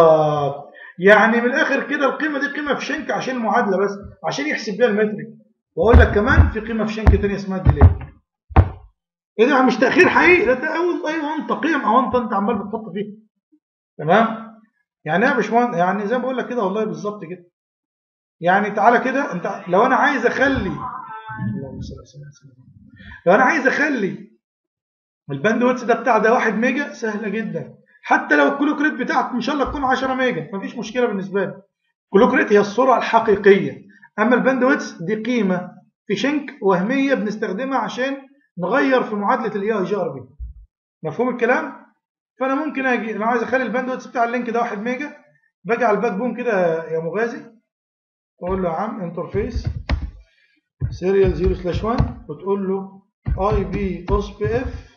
[SPEAKER 1] بالظبط يعني من الاخر كده القيمه دي قيمه في شنك عشان المعادله بس عشان يحسب بيها المترك واقول لك كمان في قيمه في شنك ثانيه اسمها ديلي ايه ده مش تاخير حقيقي ده اول اي انت قيم او انت انت عمال بتحط فيها تمام يعني ايه يا باشمهندس يعني زي ما بقول لك كده والله بالظبط كده يعني تعالى كده انت لو انا عايز اخلي اللهم صل على سيدنا لو انا عايز اخلي الباند ويتس ده بتاع ده 1 ميجا سهله جدا حتى لو الكلوك ريت بتاعك ان شاء الله تكون 10 ميجا مفيش مشكله بالنسبه لي الكلوك ريت هي السرعه الحقيقيه اما الباند ويتس دي قيمه في شنك وهميه بنستخدمها عشان نغير في معادله الاي اي جي ار بي مفهوم الكلام فانا ممكن اجي لو عايز اخلي الباند ويتس بتاع اللينك ده 1 ميجا باجي على الباك بون كده يا مغازي اقول له يا عم انترفيس سيريال 0 سلاش 1 وتقول له اي بي اوس بي اف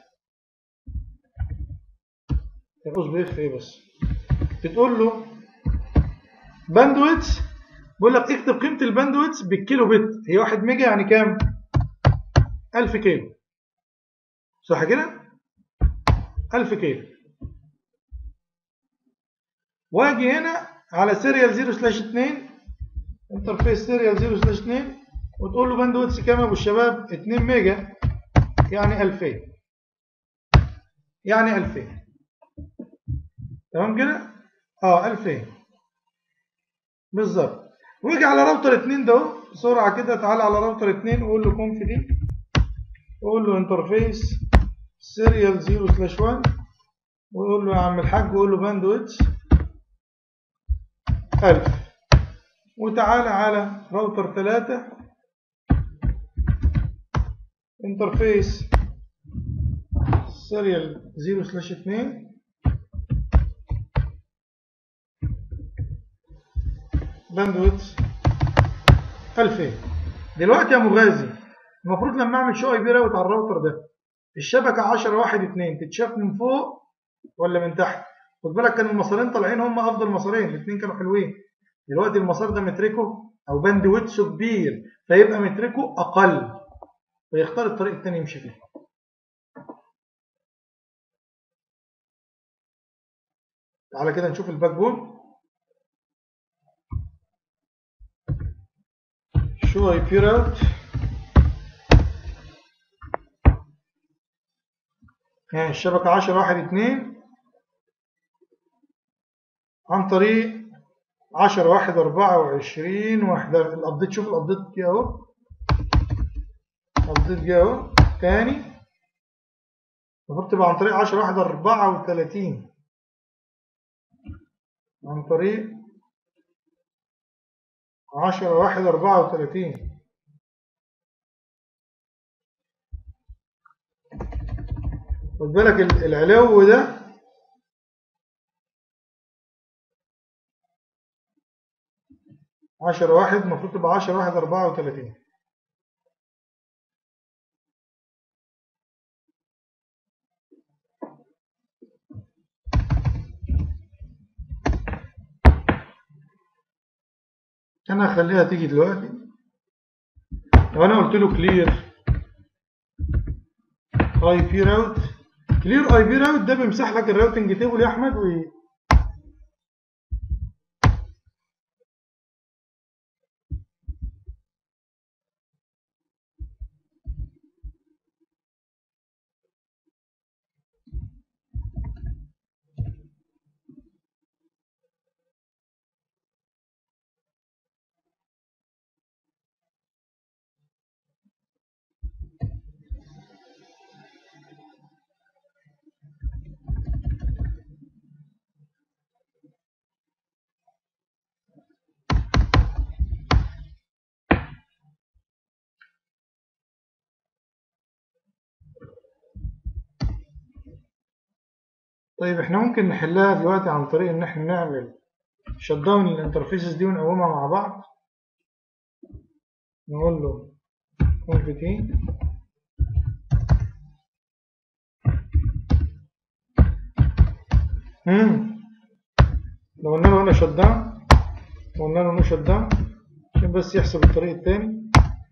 [SPEAKER 1] اوس بي اف ايه بس بتقول له باندويتس بقول لك اكتب قيمه الباندويتس بالكيلو بت هي 1 ميجا يعني كام 1000 كيلو صح كده 1000 كيلو واجي هنا على سيريال 0 سلاش 2 انترفيس سيريال 0 سلاش 2 وتقول له باندويتس كام يا ابو الشباب 2 ميجا يعني 2000 يعني 2000 تمام كده اه 2000 بالظبط ويجي على راوتر 2 ده بسرعه كده تعالى على راوتر 2 وقول له كونف دي وقول له انترفيس سيريال 0 سلاش 1 ويقول له يا عم الحاج وقول له باندويتس 1000 وتعالى على راوتر 3 انترفيس سيريال 0 سلاش 2 باندويتس 2000 دلوقتي يا مغازي المفروض لما اعمل شو اي بي راوت على الراوتر ده الشبكه 10 1 2 تتشاف من فوق ولا من تحت خد بالك كانوا المسارين طالعين هم افضل مسارين الاثنين كانوا حلوين دلوقتي المسار ده متركه او باندويتسه كبير فيبقى متركه اقل فيختار الطريق الثاني يمشي فيه تعالى كده نشوف الباك بون شو اي بي راوت يعني الشبكة 10 1 2 عن طريق 10 1 24 واحدة الابديت شوف الابديت جه اهو الابديت جه اهو تاني المفروض تبقى عن طريق 10 1 34 عن طريق 10 1 34 خد بالك العلو ده عشرة واحد المفروض تبقى عشرة واحد أربعة وتلاتين أنا هخليها تيجي دلوقتي لو أنا قلت له كلير اي بي راوت كلير اي بي راوت ده بيمسح لك الراوتنج تيبل يا احمد و طيب احنا ممكن نحلها دلوقتي عن طريق ان احنا نعمل شت داون للانترفيسز دي ونقومها مع بعض نقول له كونف تي امم لو قلنا له هنا شت داون وقلنا له نو شت داون عشان بس يحسب الطريق التاني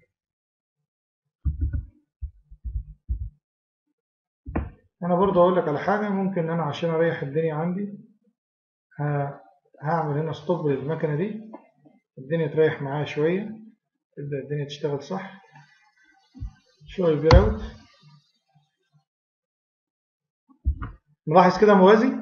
[SPEAKER 1] انا برضه اقول لك على حاجه ممكن انا عشان اريح الدنيا عندي هعمل هنا ستوب للمكنه دي الدنيا تريح معايا شويه تبدأ الدنيا تشتغل صح شو اي بي راوت ملاحظ كده موازي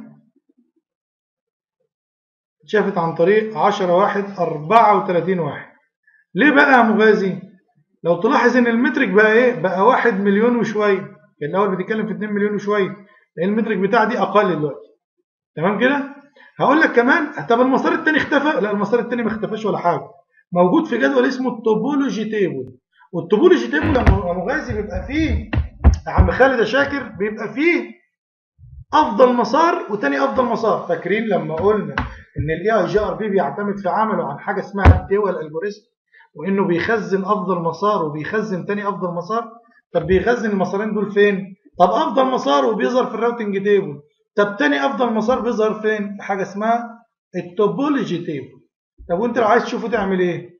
[SPEAKER 1] شافت عن طريق 10 واحد 34 واحد ليه بقى يا مغازي لو تلاحظ ان المترك بقى ايه بقى 1 مليون وشويه كان الاول بتتكلم في 2 مليون وشويه لان المترك بتاع دي اقل دلوقتي تمام كده هقول لك كمان طب المسار الثاني اختفى لا المسار الثاني ما اختفاش ولا حاجه موجود في جدول اسمه التوبولوجي تيبل والتوبولوجي تيبل يا مغازي بيبقى فيه يا عم خالد يا شاكر بيبقى فيه افضل مسار وتاني افضل مسار فاكرين لما قلنا ان الاي اي جي ار بي بيعتمد في عمله عن حاجه اسمها الدول الجوريزم وانه بيخزن افضل مسار وبيخزن تاني افضل مسار طب بيخزن المسارين دول فين طب افضل مسار وبيظهر في الراوتنج تيبل طب تاني افضل مسار بيظهر فين في حاجه اسمها التوبولوجي تيبل طب وانت لو عايز تشوفه تعمل ايه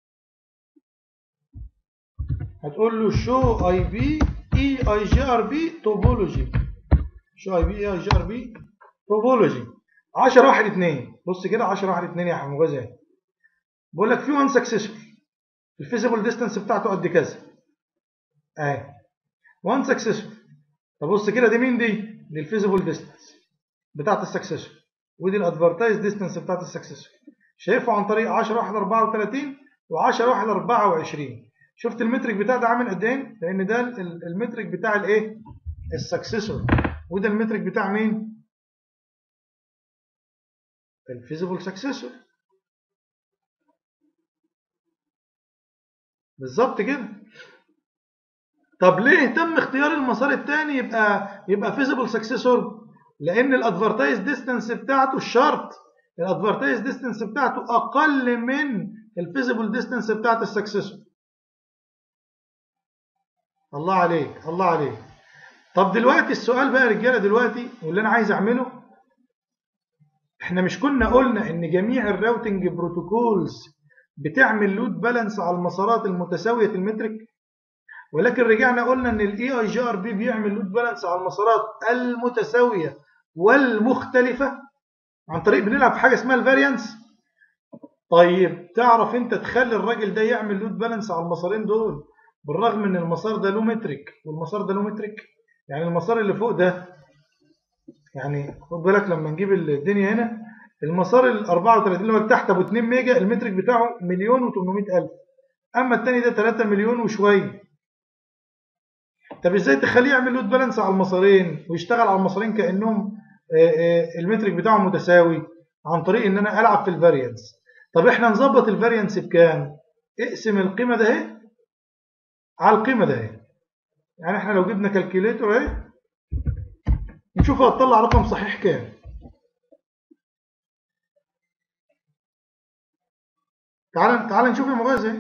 [SPEAKER 1] هتقول له شو اي بي اي اي جي ار بي توبولوجي شو اي بي اي جي ار بي توبولوجي 10 1 2 بص كده 10 1 2 يا حمو غزال بقول لك في 1 سكسسفول الفيزيبل ديستانس بتاعته قد كذا اهي 1 سكسسفول طب بص كده دي مين دي دي الفيزيبل ديستانس بتاعت السكسسفول ودي الادفرتايز ديستانس بتاعت السكسسفول شايفه عن طريق 10 1 34 و10 1 24 شفت المترك بتاع ده عامل قد ايه لان ده المترك بتاع الايه السكسسور وده المترك بتاع مين الفيزيبل سكسسور بالظبط كده طب ليه تم اختيار المسار الثاني يبقى يبقى فيزيبل سكسسور لان الادفرتايز ديستانس بتاعته الشرط الادفرتايز ديستانس بتاعته اقل من الفيزيبل ديستانس بتاعت السكسسور الله عليك الله عليك طب دلوقتي السؤال بقى يا رجاله دلوقتي واللي انا عايز اعمله احنا مش كنا قلنا ان جميع الراوتنج بروتوكولز بتعمل لود بالانس على المسارات المتساويه المترك ولكن رجعنا قلنا ان الاي اي جي ار بي بيعمل لود بالانس على المسارات المتساويه والمختلفه عن طريق بنلعب في حاجه اسمها الفاريانس طيب تعرف انت تخلي الراجل ده يعمل لود بالانس على المسارين دول بالرغم ان المسار ده له مترك والمسار ده له مترك يعني المسار اللي فوق ده يعني خد بالك لما نجيب الدنيا هنا المسار ال 34 اللي هو تحت ابو 2 ميجا المترك بتاعه مليون و800 الف اما الثاني ده 3 مليون وشويه طب ازاي تخليه يعمل لود بالانس على المسارين ويشتغل على المسارين كانهم المترك بتاعهم متساوي عن طريق ان انا العب في الفاريانس طب احنا نظبط الفاريانس بكام اقسم القيمه ده اهي على القيمه ده اهي يعني احنا لو جبنا كالكوليتور اهي نشوف هتطلع رقم صحيح كام تعال تعال نشوف المغازي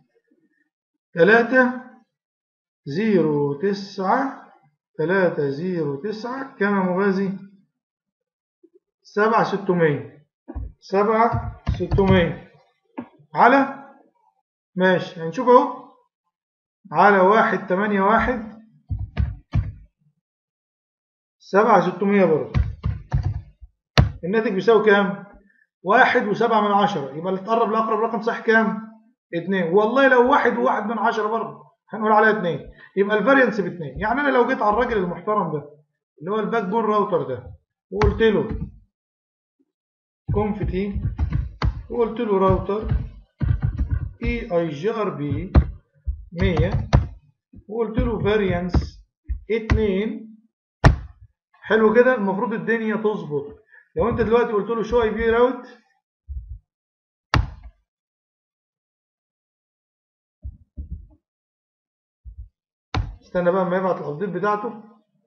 [SPEAKER 1] 3 0 9 3 0 9 كم مغازي 7 600 7 600 على ماشي هنشوف اهو على 1 8 1 7 600 برضه الناتج بيساوي كام؟ واحد وسبعة من عشرة يبقى اللي تقرب لأقرب رقم صح كام؟ اتنين والله لو واحد وواحد من عشرة برضه هنقول عليها اتنين يبقى الفارينس باتنين يعني أنا لو جيت على الراجل المحترم ده اللي هو الباك بون راوتر ده وقلت له كونف تي وقلت له راوتر اي اي جي ار بي 100 وقلت له فاريانس 2 حلو كده المفروض الدنيا تظبط لو انت دلوقتي قلت له شو اي بي راوت استنى بقى اما يبعت الابديت بتاعته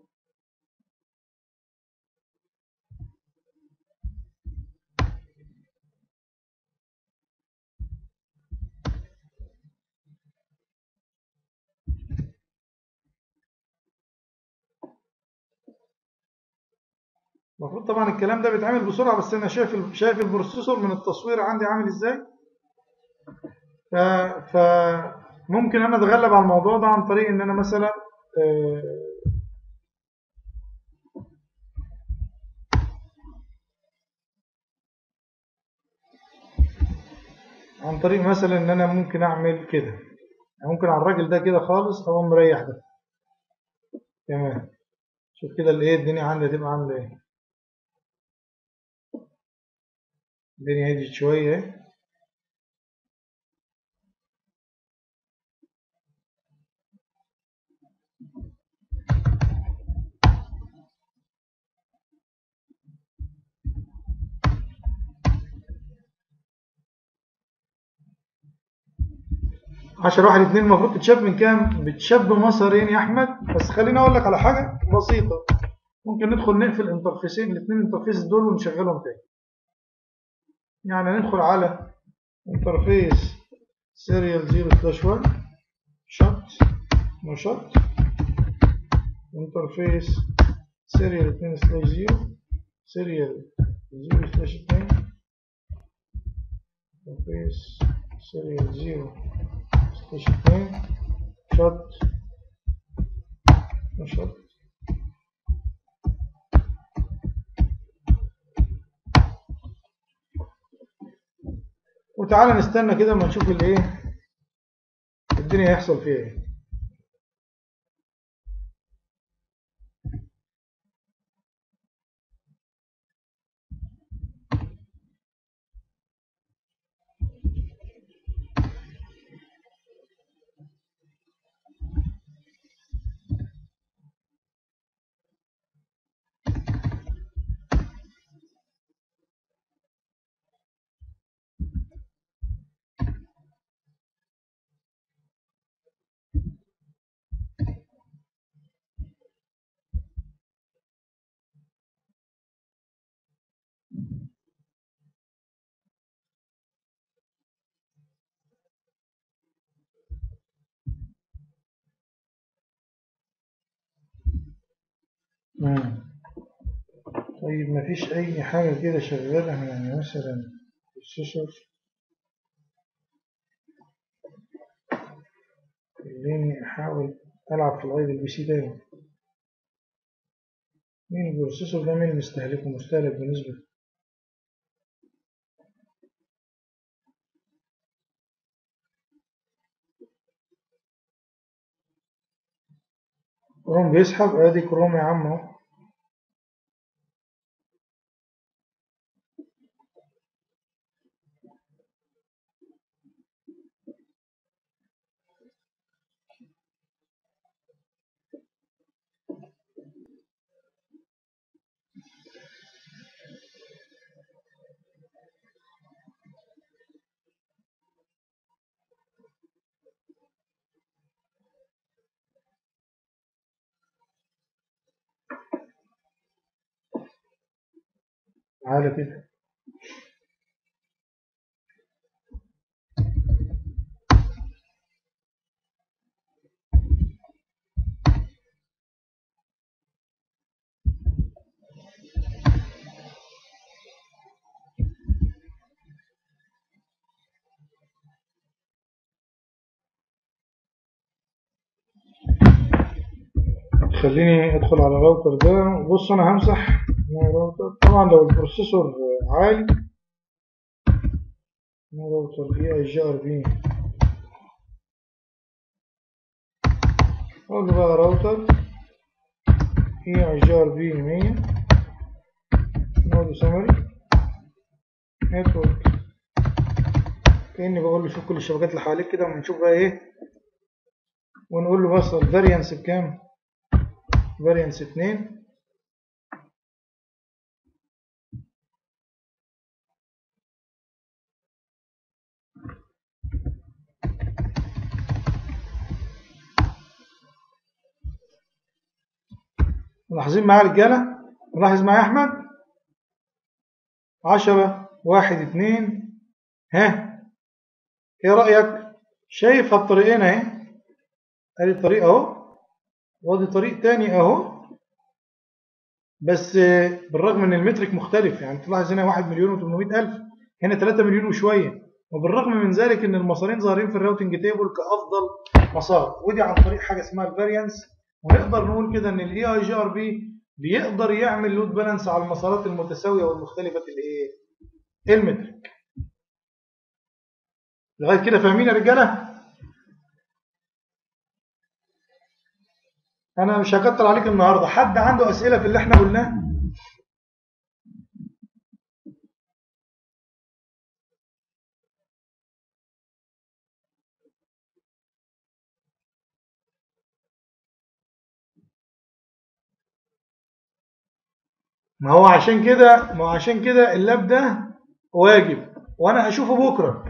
[SPEAKER 1] المفروض طبعا الكلام ده بيتعمل بسرعة بس أنا شايف شايف البروسيسور من التصوير عندي عامل إزاي ف... فممكن أنا أتغلب على الموضوع ده عن طريق إن أنا مثلا عن طريق مثلا ان انا ممكن اعمل كده يعني ممكن على الراجل ده كده خالص او مريح ده تمام شوف كده الايه الدنيا عندي هتبقى عامله ايه الدنيا هديت شويه اهي. عشرة واحد اتنين المفروض تتشاب من كام؟ بتشاب بمسارين يا أحمد بس خليني أقول لك على حاجة بسيطة ممكن ندخل نقفل انترفيسين الاثنين انترفيس دول ونشغلهم تاني يعني ندخل على انترفيس سيريال 0 سلاش 1 شوت نو شوت انترفيس سيريال 2 سلاش 0 سيريال 0 سلاش 2 انترفيس سيريال 0 سلاش 2 شوت نو شوت وتعالى نستنى كده اما نشوف الايه الدنيا هيحصل فيها ايه مم. طيب مفيش أي حاجة كده شغالة يعني مثلا بروسيسور خليني أحاول ألعب في الأيض البي سي تاني مين البروسيسور ده مين مستهلكه مستهلك بالنسبة كروم بيسحب ادي كروم يا عم اهو تعالى كده خليني ادخل على الراوتر ده بص انا همسح نو راوتر طبعا لو البروسيسور عالي نو راوتر اي اي جي ار بي اقول له بقى راوتر اي اي جي ار بي 100 نود سمري نتورك كاني بقول له شوف كل الشبكات اللي حواليك كده ونشوف بقى ايه ونقول له بس الفاريانس بكام فاريانس 2 ملاحظين معايا يا رجاله ملاحظ معايا يا احمد 10 واحد اتنين ها ايه رايك شايف الطريقين اهي ادي الطريق اهو وادي طريق تاني اهو بس بالرغم ان المترك مختلف يعني تلاحظ هنا 1 مليون و800 الف هنا 3 مليون وشويه وبالرغم من ذلك ان المسارين ظاهرين في الراوتنج تيبل كافضل مسار ودي عن طريق حاجه اسمها الفاريانس ونقدر نقول كده ان الاي اي جي ار بي بيقدر يعمل لود بالانس على المسارات المتساويه والمختلفه الايه المترك لغايه كده فاهمين يا رجاله انا مش هكتر عليك النهارده حد عنده اسئله في اللي احنا قلناه ما هو عشان كده ما هو عشان كده اللاب ده واجب وانا هشوفه بكره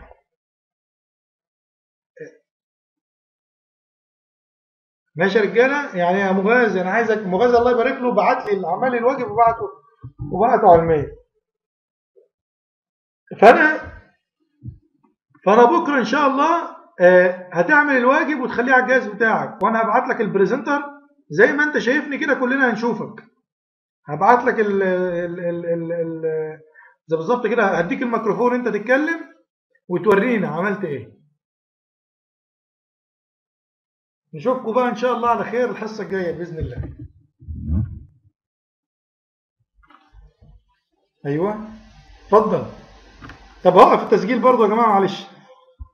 [SPEAKER 1] ماشي يا رجاله يعني يا مغاز انا عايزك مغاز الله يبارك له بعت لي الاعمال الواجب وبعته وبعته على الميل فانا فانا بكره ان شاء الله آه، هتعمل الواجب وتخليه على الجهاز بتاعك وانا هبعت لك البريزنتر زي ما انت شايفني كده كلنا هنشوفك هبعت لك ال ال ال ال ال زي بالظبط كده هديك الميكروفون انت تتكلم وتورينا عملت ايه نشوفكم بقى ان شاء الله على خير الحصه الجايه باذن الله ايوه اتفضل طب وقف التسجيل برضه يا جماعه معلش